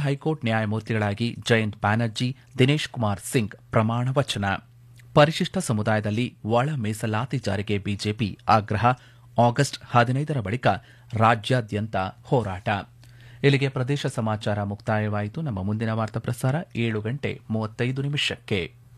High court ನ್ಯಾಯಮೂರ್ತಿಗಳಾಗಿ ಜಯಂತ್ ಬ್ಯಾನರ್ಜಿ ದಿನೇಶ್ ಕುಮಾರ್ ಸಿಂಗ್ ಪ್ರಮಾಣ ವಚನ ಪರಿಶಿಷ್ಟ ಸಮುದಾಯದಲ್ಲಿ ಒಳ ಮೀಸಲಾತಿ ಜಾರಿಗೆ ಬಿಜೆಪಿ ಆಗ್ರಹ ಆಗಸ್ಟ್ ಹದಿನೈದರ ಬಳಿಕ ರಾಜ್ಯಾದ್ಯಂತ ಹೋರಾಟ ಇಲ್ಲಿಗೆ ಪ್ರದೇಶ ಸಮಾಚಾರ ಮುಕ್ತಾಯವಾಯಿತು ನಮ್ಮ ಮುಂದಿನ ವಾರ್ತಾ ಪ್ರಸಾರ ಏಳು ಗಂಟೆ ಮೂವತ್ತೈದು ನಿಮಿಷಕ್ಕೆ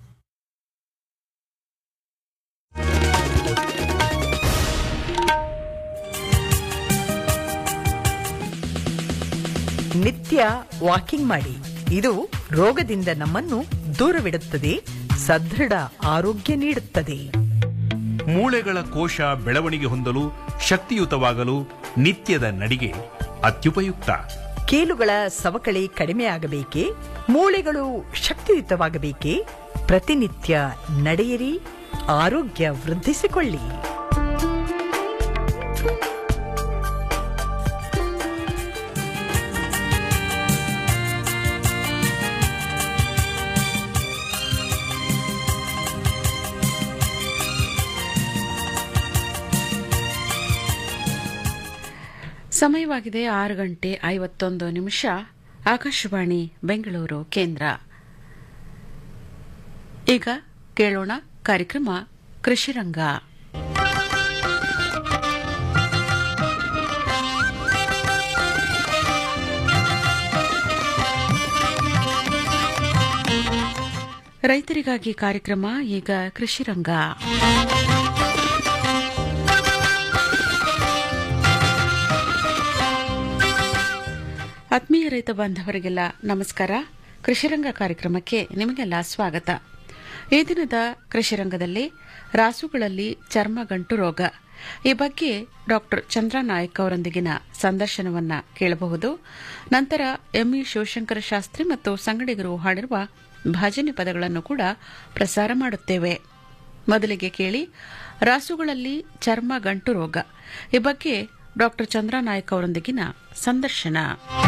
ನಿತ್ಯ ವಾಕಿಂಗ್ ಮಾಡಿ ಇದು ರೋಗದಿಂದ ನಮ್ಮನ್ನು ದೂರವಿಡುತ್ತದೆ ಸದೃಢ ಆರೋಗ್ಯ ನೀಡುತ್ತದೆ ಮೂಳೆಗಳ ಕೋಶ ಬೆಳವಣಿಗೆ ಹೊಂದಲು ಶಕ್ತಿಯುತವಾಗಲು ನಿತ್ಯದ ನಡಿಗೆ ಅತ್ಯುಪಯುಕ್ತ ಕೀಲುಗಳ ಸವಕಳಿ ಕಡಿಮೆಯಾಗಬೇಕೇ ಮೂಳೆಗಳು ಶಕ್ತಿಯುತವಾಗಬೇಕೇ ಪ್ರತಿನಿತ್ಯ ನಡೆಯಿರಿ ಆರೋಗ್ಯ ವೃದ್ಧಿಸಿಕೊಳ್ಳಿ ಸಮಯವಾಗಿದೆ ಆರು ಗಂಟೆ ಐವತ್ತೊಂದು ನಿಮಿಷ ಆಕಾಶವಾಣಿ ಬೆಂಗಳೂರು ಕೇಂದ್ರ ಈಗ ಕೇಳೋಣ ಕಾರ್ಯಕ್ರಮ ಕೃಷಿರಂಗ ರೈತರಿಗಾಗಿ ಕಾರ್ಯಕ್ರಮ ಈಗ ಕೃಷಿರಂಗ ಆತ್ಮೀಯ ರೈತ ಬಾಂಧವರಿಗೆಲ್ಲ ನಮಸ್ಕಾರ ಕೃಷಿರಂಗ ಕಾರ್ಯಕ್ರಮಕ್ಕೆ ನಿಮಗೆಲ್ಲ ಸ್ವಾಗತ ಈ ದಿನದ ಕೃಷಿರಂಗದಲ್ಲಿ ರಾಸುಗಳಲ್ಲಿ ಚರ್ಮಗಂಟು ರೋಗ ಈ ಬಗ್ಗೆ ಡಾಕ್ಟರ್ ಚಂದ್ರ ನಾಯಕ್ ಅವರೊಂದಿಗಿನ ಸಂದರ್ಶನವನ್ನ ಕೇಳಬಹುದು ನಂತರ ಎಂಇ ಶಿವಶಂಕರ ಶಾಸ್ತ್ರಿ ಮತ್ತು ಸಂಗಡಿಗರು ಹಾಡಿರುವ ಭಜನೆ ಪದಗಳನ್ನು ಕೂಡ ಪ್ರಸಾರ ಮಾಡುತ್ತೇವೆ ಮೊದಲಿಗೆ ಕೇಳಿ ರಾಸುಗಳಲ್ಲಿ ಚರ್ಮ ಗಂಟು ರೋಗ ಈ ಬಗ್ಗೆ ಡಾಕ್ಟರ್ ಚಂದ್ರ ನಾಯಕ್ ಅವರೊಂದಿಗಿನ ಸಂದರ್ಶನ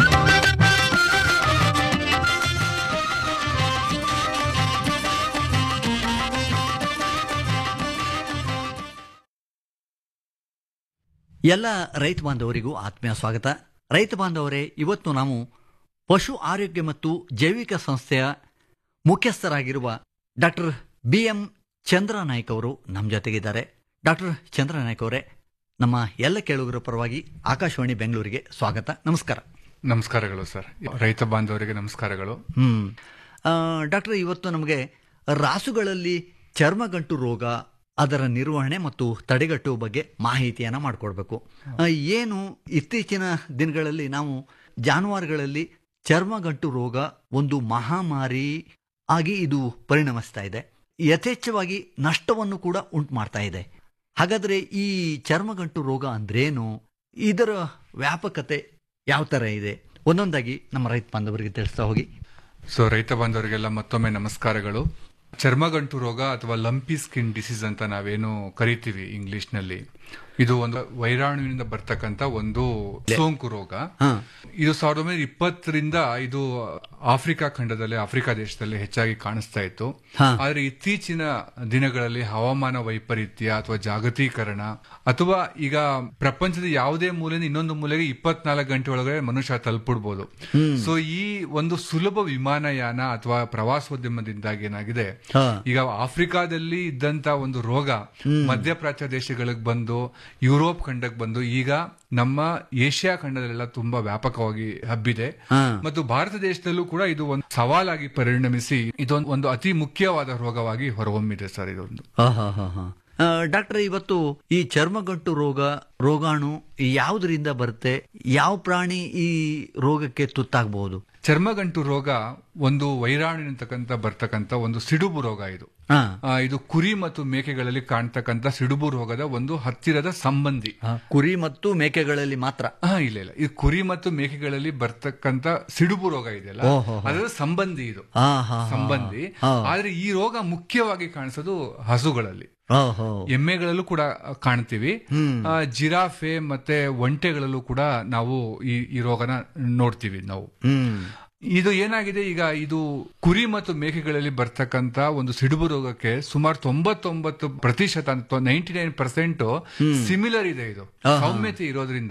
ಎಲ್ಲ ರೈತ ಬಾಂಧವರಿಗೂ ಆತ್ಮೀಯ ಸ್ವಾಗತ ರೈತ ಬಾಂಧವರೇ ಇವತ್ತು ನಾವು ಪಶು ಆರೋಗ್ಯ ಮತ್ತು ಜೈವಿಕ ಸಂಸ್ಥೆಯ ಮುಖ್ಯಸ್ಥರಾಗಿರುವ doctor B M Chandra Naik ಅವರು ನಮ್ಮ ಜೊತೆಗಿದ್ದಾರೆ ಡಾಕ್ಟರ್ ಚಂದ್ರ ನಾಯ್ಕ್ ಅವರೇ ನಮ್ಮ ಎಲ್ಲ ಕೇಳುಗರ ಪರವಾಗಿ ಆಕಾಶವಾಣಿ ಬೆಂಗಳೂರಿಗೆ ಸ್ವಾಗತ ನಮಸ್ಕಾರ ನಮಸ್ಕಾರಗಳು ಸರ್ ರೈತ ಬಾಂಧವರಿಗೆ ನಮಸ್ಕಾರಗಳು ಹ್ಮ್ ಆ, ಡಾಕ್ಟರ್ ಇವತ್ತು ನಮಗೆ ರಾಸುಗಳಲ್ಲಿ ಚರ್ಮಗಂಟು ರೋಗ ಅದರ ನಿರ್ವಹಣೆ ಮತ್ತು ತಡೆಗಟ್ಟುವ ಬಗ್ಗೆ ಮಾಹಿತಿಯನ್ನು ಮಾಡಿಕೊಡ್ಬೇಕು ಆ, ಏನು ಇತ್ತೀಚಿನ ದಿನಗಳಲ್ಲಿ ನಾವು ಜಾನುವಾರುಗಳಲ್ಲಿ ಚರ್ಮಗಂಟು ರೋಗ ಒಂದು ಮಹಾಮಾರಿ ಆಗಿ ಇದು ಪರಿಣಮಿಸ್ತಾ ಇದೆ ಯಥೇಚ್ಛವಾಗಿ ನಷ್ಟವನ್ನು ಕೂಡ ಉಂಟು ಮಾಡ್ತಾ ಇದೆ ಹಾಗಾದ್ರೆ ಈ ಚರ್ಮಗಂಟು ರೋಗ ಅಂದ್ರೇನು ಇದರ ವ್ಯಾಪಕತೆ ಯಾವ ಥರ ಇದೆ ಒಂದೊಂದಾಗಿ ನಮ್ಮ ರೈತ ಬಾಂಧವರಿಗೆ ತಿಳಿಸ್ತಾ ಹೋಗಿ ಸೊ ರೈತ ಬಾಂಧವರಿಗೆಲ್ಲ ಮತ್ತೊಮ್ಮೆ ನಮಸ್ಕಾರಗಳು ಚರ್ಮಗಂಟು ರೋಗ ಅಥವಾ ಲಂಪಿ ಸ್ಕಿನ್ ಡಿಸೀಸ್ ಅಂತ ನಾವೇನು ಕರಿತೀವಿ ಇಂಗ್ಲಿಷ್ ನಲ್ಲಿ ಇದು ಒಂದು ವೈರಾಣುವಿನಿಂದ ಬರ್ತಕ್ಕಂತ ಒಂದು ಸೋಂಕು ರೋಗ ಹಾ. ಇದು ಸಾವಿರದ ಒಂಬೈನೂರ ಇಪ್ಪತ್ತರಿಂದ ಇದು ಆಫ್ರಿಕಾ ಖಂಡದಲ್ಲಿ ಆಫ್ರಿಕಾ ದೇಶದಲ್ಲಿ ಹೆಚ್ಚಾಗಿ ಕಾಣಿಸ್ತಾ ಇತ್ತು ಹಾ. ಆದ್ರೆ ಇತ್ತೀಚಿನ ದಿನಗಳಲ್ಲಿ ಹವಾಮಾನ ವೈಪರೀತ್ಯ ಅಥವಾ ಜಾಗತೀಕರಣ ಅಥವಾ ಈಗ ಪ್ರಪಂಚದ ಯಾವುದೇ ಮೂಲೆಯಿಂದ ಇನ್ನೊಂದು ಮೂಲೆಗೆ ಇಪ್ಪತ್ನಾಲ್ಕು ಗಂಟೆ ಒಳಗಡೆ ಮನುಷ್ಯ ತಲುಪಿಡ್ಬೋದು ಸೊ ಈ ಒಂದು ಸುಲಭ ವಿಮಾನಯಾನ ಅಥವಾ ಪ್ರವಾಸೋದ್ಯಮದಿಂದಾಗಿ ಏನಾಗಿದೆ ಹಾ. ಈಗ ಆಫ್ರಿಕಾದಲ್ಲಿ ಇದ್ದಂತ ಒಂದು ರೋಗ ಮಧ್ಯಪ್ರಾಚ್ಯ ದೇಶಗಳಿಗೆ ಬಂದು ಯುರೋಪ್ ಖಂಡಕ್ಕೆ ಬಂದು ಈಗ ನಮ್ಮ ಏಷ್ಯಾ ಖಂಡದಲ್ಲೆಲ್ಲ ತುಂಬಾ ವ್ಯಾಪಕವಾಗಿ ಹಬ್ಬಿದೆ ಹಾ. ಮತ್ತು ಭಾರತ ದೇಶದಲ್ಲೂ ಕೂಡ ಇದು ಒಂದು ಸವಾಲಾಗಿ ಪರಿಣಮಿಸಿ ಇದೊಂದು ಒಂದು ಅತಿ ಮುಖ್ಯವಾದ ರೋಗವಾಗಿ ಹೊರಹೊಮ್ಮಿದೆ ಸರ್ ಇದೊಂದು ಡಾಕ್ಟರ್ ಇವತ್ತು ಈ ಚರ್ಮಗಂಟು ರೋಗ ರೋಗಾಣು ಯಾವುದರಿಂದ ಬರುತ್ತೆ ಯಾವ ಪ್ರಾಣಿ ಈ ರೋಗಕ್ಕೆ ತುತ್ತಾಗಬಹುದು ಚರ್ಮಗಂಟು ರೋಗ ಒಂದು ವೈರಾಣುವಿನತಕ್ಕಂತ ಬರ್ತಕ್ಕಂತ ಒಂದು ಸಿಡುಬು ರೋಗ ಇದು ಹಾ ಆ, ಇದು ಕುರಿ ಮತ್ತು ಮೇಕೆಗಳಲ್ಲಿ ಕಾಣ್ತಕ್ಕಂತ ಸಿಡುಬು ರೋಗದ ಒಂದು ಹತ್ತಿರದ ಸಂಬಂಧಿ ಕುರಿ ಮತ್ತು ಮೇಕೆಗಳಲ್ಲಿ ಮಾತ್ರ ಹಾ ಇಲ್ಲ ಇಲ್ಲ ಇದು ಕುರಿ ಮತ್ತು ಮೇಕೆಗಳಲ್ಲಿ ಬರ್ತಕ್ಕಂತ ಸಿಡುಬು ರೋಗ ಇದೆಯಲ್ಲ ಓಹೋ. ಅದರ ಸಂಬಂಧಿ ಇದು ಹಾ ಹಾ ಸಂಬಂಧಿ ಹಾ. ಆದ್ರೆ ಈ ರೋಗ ಮುಖ್ಯವಾಗಿ ಕಾಣಿಸೋದು ಹಸುಗಳಲ್ಲಿ ಓಹೋ ಎಮ್ಮೆಗಳಲ್ಲೂ ಕೂಡ ಕಾಣ್ತೀವಿ ಹ್ಮ್. ಆ, ಜಿರಾಫೆ ಮತ್ತೆ ಒಂಟೆಗಳಲ್ಲೂ ಕೂಡ ನಾವು ಈ ಈ ರೋಗನ ನೋಡ್ತೀವಿ ನಾವು ಹ್ಮ್ ಇದು ಏನಾಗಿದೆ ಈಗ ಇದು ಕುರಿ ಮತ್ತು ಮೇಕೆಗಳಲ್ಲಿ ಬರ್ತಕ್ಕಂತ ಒಂದು ಸಿಡುಬು ರೋಗಕ್ಕೆ ಸುಮಾರು ತೊಂಬತ್ತೊಂಬತ್ತು ಪ್ರತಿಶತ ನೈಂಟಿ ನೈನ್ ಪರ್ಸೆಂಟ್ ಸಿಮಿಲರ್ ಇದೆ ಇದು ಸೌಮ್ಯತೆ ಇರೋದ್ರಿಂದ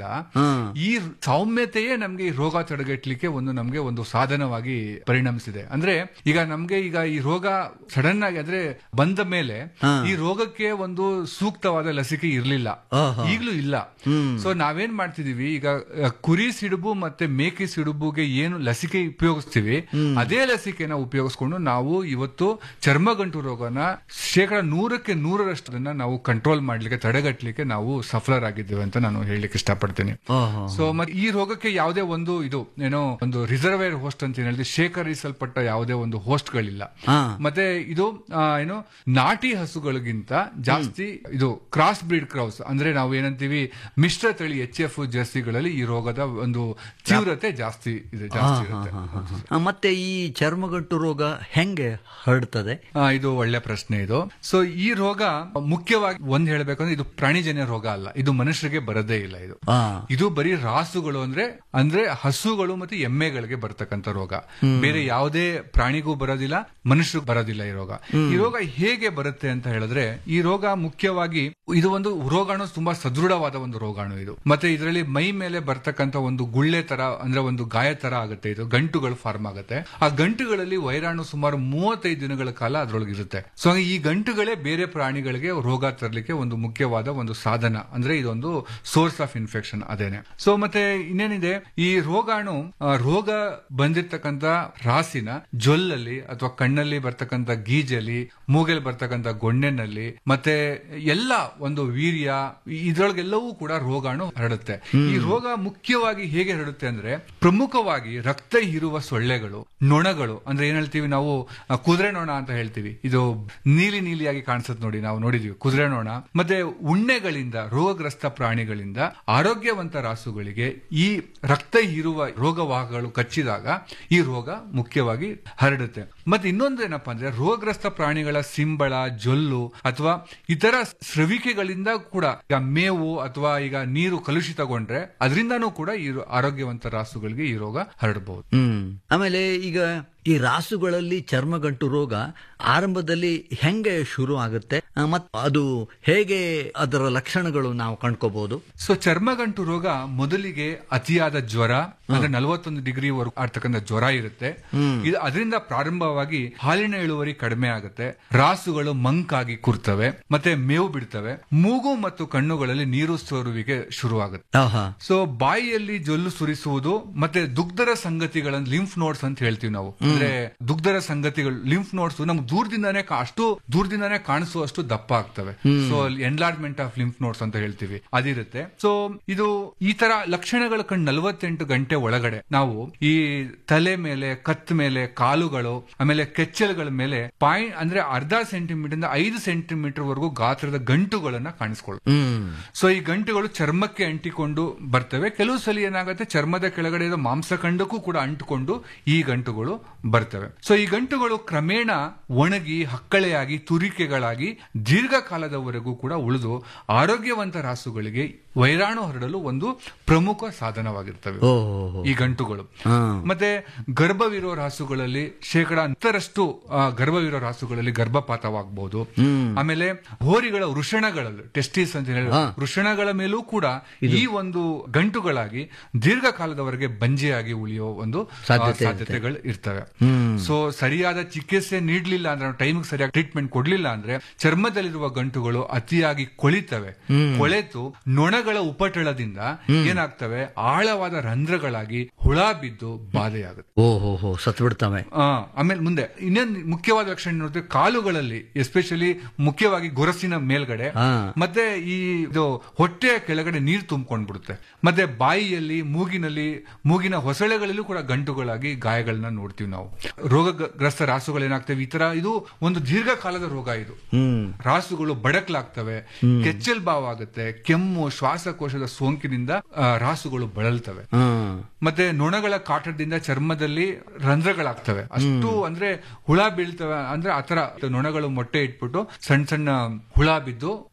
ಈ ಸೌಮ್ಯತೆಯೇ ನಮ್ಗೆ ಈ ರೋಗ ತಡೆಗಟ್ಟಲಿಕ್ಕೆ ಒಂದು ನಮ್ಗೆ ಒಂದು ಸಾಧನವಾಗಿ ಪರಿಣಮಿಸಿದೆ ಅಂದ್ರೆ ಈಗ ನಮ್ಗೆ ಈಗ ಈ ರೋಗ ಸಡನ್ ಆಗಿ ಅಂದ್ರೆ ಬಂದ ಮೇಲೆ ಈ ರೋಗಕ್ಕೆ ಒಂದು ಸೂಕ್ತವಾದ ಲಸಿಕೆ ಇರ್ಲಿಲ್ಲ ಈಗಲೂ ಇಲ್ಲ ಸೊ ನಾವೇನ್ ಮಾಡ್ತಿದೀವಿ ಈಗ ಅಹ್, ಕುರಿ ಸಿಡುಬು ಮತ್ತೆ ಮೇಕೆ ಸಿಡುಬುಗೆ ಏನು ಲಸಿಕೆ ಉಪಯೋಗಿಸ್ತೀವಿ ಅದೇ ಲಸಿಕೆನ ಉಪಯೋಗಿಸ್ಕೊಂಡು ನಾವು ಇವತ್ತು ಚರ್ಮಗಂಟು ರೋಗನ ಶೇಕಡ ನೂರಕ್ಕೆ ನೂರರಷ್ಟು ಅದನ್ನ ನಾವು ಕಂಟ್ರೋಲ್ ಮಾಡ್ಲಿಕ್ಕೆ ತಡೆಗಟ್ಟಲಿಕ್ಕೆ ನಾವು ಸಫಲರಾಗಿದ್ದೇವೆ ಅಂತ ನಾನು ಹೇಳಲಿಕ್ಕೆ ಇಷ್ಟಪಡ್ತೀನಿ ಸೊ ಮತ್ತೆ ಈ ರೋಗಕ್ಕೆ ಯಾವುದೇ ಒಂದು ಇದು ಏನೋ ಒಂದು ರಿಸರ್ವೇರ್ ಹೋಸ್ಟ್ ಅಂತ ಏನ್ ಹೇಳಿದ್ರೆ ಶೇಖರಿಸಲ್ಪಟ್ಟ ಯಾವುದೇ ಒಂದು ಹೋಸ್ಟ್ಗಳಿಲ್ಲ ಮತ್ತೆ ಇದು ಆ, ಏನು ನಾಟಿ ಹಸುಗಳಿಗಿಂತ ಜಾಸ್ತಿ ಇದು ಕ್ರಾಸ್ ಬ್ರೀಡ್ ಕ್ರೌಸ್ ಅಂದ್ರೆ ನಾವು ಏನಂತೀವಿ ಮಿಶ್ರ ತಳಿ ಎಚ್ ಎಫ್ ಜರ್ಸಿಗಳಲ್ಲಿ ಈ ರೋಗದ ಒಂದು ತೀವ್ರತೆ ಜಾಸ್ತಿ ಇದೆ ಜಾಸ್ತಿ ಇರುತ್ತೆ ಆ, ಮತ್ತೆ ಈ ಚರ್ಮಗಂಟು ರೋಗ ಹೆಂಗೆ ಹರಡ್ತದೆ ಆ, ಇದು ಒಳ್ಳೆ ಪ್ರಶ್ನೆ ಇದು ಸೊ ಈ ರೋಗ ಮುಖ್ಯವಾಗಿ ಒಂದ್ ಹೇಳ್ಬೇಕಂದ್ರೆ ಇದು ಪ್ರಾಣಿಜನ್ಯ ರೋಗ ಅಲ್ಲ ಇದು ಮನುಷ್ಯರಿಗೆ ಬರದೇ ಇಲ್ಲ ಇದು ಆ. ಇದು ಬರೀ ರಾಸುಗಳು ಅಂದ್ರೆ ಅಂದ್ರೆ ಹಸುಗಳು ಮತ್ತೆ ಎಮ್ಮೆಗಳಿಗೆ ಬರ್ತಕ್ಕಂಥ ರೋಗ ಬೇರೆ ಯಾವುದೇ ಪ್ರಾಣಿಗೂ ಬರೋದಿಲ್ಲ ಮನುಷ್ಯರಿಗೂ ಬರೋದಿಲ್ಲ ಈ ರೋಗ ಈ ರೋಗ ಹೇಗೆ ಬರುತ್ತೆ ಅಂತ ಹೇಳಿದ್ರೆ ಈ ರೋಗ ಮುಖ್ಯವಾಗಿ ಇದು ಒಂದು ರೋಗಾಣು ತುಂಬಾ ಸದೃಢವಾದ ಒಂದು ರೋಗಾಣು ಇದು ಮತ್ತೆ ಇದರಲ್ಲಿ ಮೈ ಮೇಲೆ ಬರ್ತಕ್ಕಂಥ ಒಂದು ಗುಳ್ಳೆ ತರ ಅಂದ್ರೆ ಒಂದು ಗಾಯ ತರ ಆಗುತ್ತೆ ಇದು ಗಂಟುಗಳು ಫಾರ್ಮ್ ಆಗುತ್ತೆ ಆ ಗಂಟುಗಳಲ್ಲಿ ವೈರಾಣು ಸುಮಾರು ಮೂವತ್ತೈದು ದಿನಗಳ ಕಾಲ ಅದ್ರೊಳಗೆ ಇರುತ್ತೆ ಸೊ ಈ ಗಂಟುಗಳೇ ಬೇರೆ ಪ್ರಾಣಿಗಳಿಗೆ ರೋಗ ತರಲಿಕ್ಕೆ ಒಂದು ಮುಖ್ಯವಾದ ಒಂದು ಸಾಧನ ಅಂದ್ರೆ ಇದೊಂದು ಸೋರ್ಸ್ ಆಫ್ ಇನ್ಫೆಕ್ಷನ್ ಅದೇನೆ ಸೊ ಮತ್ತೆ ಇನ್ನೇನಿದೆ ಈ ರೋಗಾಣು ಆ, ರೋಗ ಬಂದಿರ್ತಕ್ಕಂತ ರಾಸಿನ ಜೊಲ್ಲಲ್ಲಿ ಅಥವಾ ಕಣ್ಣಲ್ಲಿ ಬರ್ತಕ್ಕಂತ ಗೀಜಲ್ಲಿ ಮೂಗೆಲ್ ಬರ್ತಕ್ಕಂತ ಗೊಣ್ಣೆನಲ್ಲಿ ಮತ್ತೆ ಎಲ್ಲ ಒಂದು ವೀರ್ಯ ಇದ್ರೊಳಗೆಲ್ಲವೂ ಕೂಡ ರೋಗಾಣು ಹರಡುತ್ತೆ ಈ ರೋಗ ಮುಖ್ಯವಾಗಿ ಹೇಗೆ ಹರಡುತ್ತೆ ಅಂದ್ರೆ ಪ್ರಮುಖವಾಗಿ ರಕ್ತ ಹೀರುವ ಸೊಳ್ಳೆಗಳು ನೊಣಗಳು ಅಂದ್ರೆ ಏನ್ ಹೇಳ್ತೀವಿ ನಾವು ಆ, ಕುದುರೆ ನೊಣ ಅಂತ ಹೇಳ್ತೀವಿ ಇದು ನೀಲಿ ನೀಲಿಯಾಗಿ ಕಾಣಿಸುತ್ತೆ ನೋಡಿ ನಾವು ನೋಡಿದೀವಿ ಕುದುರೆ ನೊಣ ಮತ್ತೆ ಉಣ್ಣೆಗಳಿಂದ ರೋಗಗ್ರಸ್ತ ಪ್ರಾಣಿಗಳಿಂದ ಆರೋಗ್ಯವಂತ ರಾಸುಗಳಿಗೆ ಈ ರಕ್ತ ಹೀರುವ ರೋಗವಾಹಗಳು ಕಚ್ಚಿದಾಗ ಈ ರೋಗ ಮುಖ್ಯವಾಗಿ ಹರಡುತ್ತೆ ಮತ್ತೆ ಇನ್ನೊಂದು ಏನಪ್ಪಾ ಅಂದ್ರೆ ರೋಗಗ್ರಸ್ತ ಪ್ರಾಣಿಗಳ ಸಿಂಬಳ ಜೊಲ್ಲು ಅಥವಾ ಇತರ ಸ್ರವಿಕೆಗಳಿಂದ ಕೂಡ ಈಗ ಮೇವು ಅಥವಾ ಈಗ ನೀರು ಕಲುಷಿತಗೊಂಡ್ರೆ ಅದರಿಂದನೂ ಕೂಡ ಈ ರೋ- ಆರೋಗ್ಯವಂತ ರಾಸುಗಳಿಗೆ ಈ ರೋಗ ಹರಡಬಹುದು ಹ್ಮ್ ಆಮೇಲೆ ಈಗ ಈ ರಾಸುಗಳಲ್ಲಿ ಚರ್ಮಗಂಟು ರೋಗ ಆರಂಭದಲ್ಲಿ ಹೆಂಗೆ ಶುರು ಆಗುತ್ತೆ ಆ, ಮತ್ ಅದು ಹೇಗೆ ಅದರ ಲಕ್ಷಣಗಳು ನಾವು ಕಂಡ್ಕೋಬಹುದು ಸೊ ಚರ್ಮಗಂಟು ರೋಗ ಮೊದಲಿಗೆ ಅತಿಯಾದ ಜ್ವರ ಅಂದ್ರೆ ನಲವತ್ತೊಂದು ಡಿಗ್ರಿ ವರೆಗೂ ಆಗ್ತಕ್ಕಂಥ ಜ್ವರ ಇರುತ್ತೆ ಇದು ಅದರಿಂದ ಪ್ರಾರಂಭವಾಗಿ ಹಾಲಿನ ಇಳುವರಿ ಕಡಿಮೆ ಆಗುತ್ತೆ ರಾಸುಗಳು ಮಂಕಾಗಿ ಕೂರ್ತವೆ ಮತ್ತೆ ಮೇವು ಬಿಡ್ತವೆ ಮೂಗು ಮತ್ತು ಕಣ್ಣುಗಳಲ್ಲಿ ನೀರು ಸೋರುವಿಕೆ ಶುರುವಾಗುತ್ತೆ ಆಹಾ ಸೊ ಬಾಯಿಯಲ್ಲಿ ಜೊಲ್ಲು ಸುರಿಸುವುದು ಮತ್ತೆ ದುಗ್ಧರ ಸಂಗತಿಗಳನ್ನು ಲಿಂಫ್ ನೋಡ್ಸ್ ಅಂತ ಹೇಳ್ತೀವಿ ನಾವು ಅಂದ್ರೆ ದುಗ್ಧರ ಸಂಗತಿಗಳು ಲಿಂಫ್ ನೋಡ್ಸ್ ನಮ್ಗೆ ದೂರದಿಂದಾನೇ ಕಾ- ಅಷ್ಟು ದೂರದಿಂದಾನೇ ಕಾಣಿಸುವಷ್ಟು ದಪ್ಪ ಆಗ್ತವೆ so enlargement of lymph nodes ಅಂತ ಹೇಳ್ತೀವಿ ಅದಿರುತ್ತೆ ಸೊ ಇದು ಈ ತರ ಲಕ್ಷಣಗಳು ಕಂಡು ನಲವತ್ತೆಂಟು ಗಂಟೆ ಒಳಗಡೆ ನಾವು ಈ ತಲೆ ಮೇಲೆ ಕತ್ ಮೇಲೆ ಕಾಲುಗಳು ಆಮೇಲೆ ಕೆಚ್ಚಲುಗಳ ಮೇಲೆ ಪಾಯಿಂಟ್ ಅಂದ್ರೆ ಅರ್ಧ ಸೆಂಟಿಮೀಟರ್ ಇಂದ ಐದು ಸೆಂಟಿಮೀಟರ್ ವರೆಗೂ ಗಾತ್ರದ ಗಂಟುಗಳನ್ನ ಕಾಣಿಸ್ಕೊಳ್ಳುತ್ತೆ ಹ್ಮ್ ಸೊ ಈ ಗಂಟುಗಳು ಚರ್ಮಕ್ಕೆ ಅಂಟಿಕೊಂಡು ಬರ್ತವೆ ಕೆಲವು ಸಲ ಏನಾಗುತ್ತೆ ಚರ್ಮದ ಕೆಳಗಡೆ ಇರೋ ಮಾಂಸಖಂಡಕ್ಕೂ ಕೂಡ ಅಂಟಿಕೊಂಡು ಈ ಗಂಟುಗಳು ಬರ್ತವೆ ಸೊ ಈ ಗಂಟುಗಳು ಕ್ರಮೇಣ ಒಣಗಿ ಹಕ್ಕಳೆಯಾಗಿ ತುರಿಕೆಗಳಾಗಿ ದೀರ್ಘಕಾಲದವರೆಗೂ ಕೂಡ ಉಳಿದು ಆರೋಗ್ಯವಂತ ರಾಸುಗಳಿಗೆ ವೈರಾಣು ಹರಡಲು ಒಂದು ಪ್ರಮುಖ ಸಾಧನವಾಗಿರ್ತವೆ ಓಹೋ ಈ ಗಂಟುಗಳು ಹಾ ಮತ್ತೆ ಗರ್ಭವಿರೋ ರಾಸುಗಳಲ್ಲಿ ಶೇಕಡ ಹತ್ತರಷ್ಟು ಆ, ಗರ್ಭವಿರೋ ರಾಸುಗಳಲ್ಲಿ ಗರ್ಭಪಾತವಾಗಬಹುದು ಆಮೇಲೆ ಹೋರಿಗಳ ವೃಷಣಗಳಲ್ಲಿ ಟೆಸ್ಟಿಸ್ ಅಂತ ಹೇಳಿ ವೃಷಣಗಳ ಮೇಲೂ ಕೂಡ ಈ ಒಂದು ಗಂಟುಗಳಾಗಿ ದೀರ್ಘಕಾಲದವರೆಗೆ ಬಂಜೆಯಾಗಿ ಉಳಿಯೋ ಒಂದು ಆ, ಸಾಧ್ಯತೆ ಸಾಧ್ಯತೆಗಳು ಇರ್ತವೆ ಸೊ ಸರಿಯಾದ ಚಿಕಿತ್ಸೆ ನೀಡಲಿಲ್ಲ ಅಂದ್ರೆ ಟೈಮಿಗೆ ಸರಿಯಾಗಿ ಟ್ರೀಟ್ಮೆಂಟ್ ಕೊಡ್ಲಿಲ್ಲ ಅಂದ್ರೆ ಚರ್ಮದಲ್ಲಿರುವ ಗಂಟುಗಳು ಅತಿಯಾಗಿ ಕೊಳಿತವೆ ಕೊಳೆತು ನೊಣಗಳ ಉಪಟಳದಿಂದ ಏನಾಗ್ತವೆ ಆಳವಾದ ರಂಧ್ರಗಳಾಗಿ ಹುಳ ಬಿದ್ದು ಬಾಧೆಯಾಗುತ್ತೆ ಓಹೋ ಹೋ ಸತ್ ಬಿಡ್ತವೆ ಆ, ಆಮೇಲೆ ಮುಂದೆ ಇನ್ನೊಂದು ಮುಖ್ಯವಾದ ಲಕ್ಷಣ ನೋಡಿದ್ರೆ ಕಾಲುಗಳಲ್ಲಿ ಎಸ್ಪೆಷಲಿ ಮುಖ್ಯವಾಗಿ ಗೊರಸಿನ ಮೇಲ್ಗಡೆ ಹಾ. ಮತ್ತೆ ಈ ಇದು ಹೊಟ್ಟೆಯ ಕೆಳಗಡೆ ನೀರು ತುಂಬಿಕೊಂಡ್ಬಿಡುತ್ತೆ ಮತ್ತೆ ಬಾಯಿಯಲ್ಲಿ ಮೂಗಿನಲ್ಲಿ ಮೂಗಿನ ಹೊಸಳೆಗಳಲ್ಲೂ ಕೂಡ ಗಂಟುಗಳಾಗಿ ಗಾಯಗಳನ್ನ ನೋಡ್ತೀವಿ ನಾವು ರೋಗಗ್ರಸ್ತ ರಾಸುಗಳೇನಾಗ್ತವೆ ಈ ತರ ಇದು ಒಂದು ದೀರ್ಘಕಾಲದ ರೋಗ ಇದು ಹ್ಮ್ ರಾಸುಗಳು ಬಡಕ್ಲಾಗ್ತವೆ ಕೆಚ್ಚಲ್ ಬಾವ್ ಆಗುತ್ತೆ ಕೆಮ್ಮು ಶ್ವಾಸಕೋಶದ ಸೋಂಕಿನಿಂದ ಆ, ರಾಸುಗಳು ಬಳಲ್ತವೆ ಹ್ಮ್ ಮತ್ತೆ ನೊಣಗಳ ಕಾಟದಿಂದ ಚರ್ಮದಲ್ಲಿ ರಂಧ್ರಗಳಾಗ್ತವೆ ಅಷ್ಟು ಅಂದ್ರೆ ಹುಳ ಬೀಳ್ತವೆ ಅಂದ್ರೆ ಆತರ ನೊಣಗಳು ಮೊಟ್ಟೆ ಇಟ್ಬಿಟ್ಟು ಸಣ್ಣ ಸಣ್ಣ ಹುಳ ಬಿದ್ದು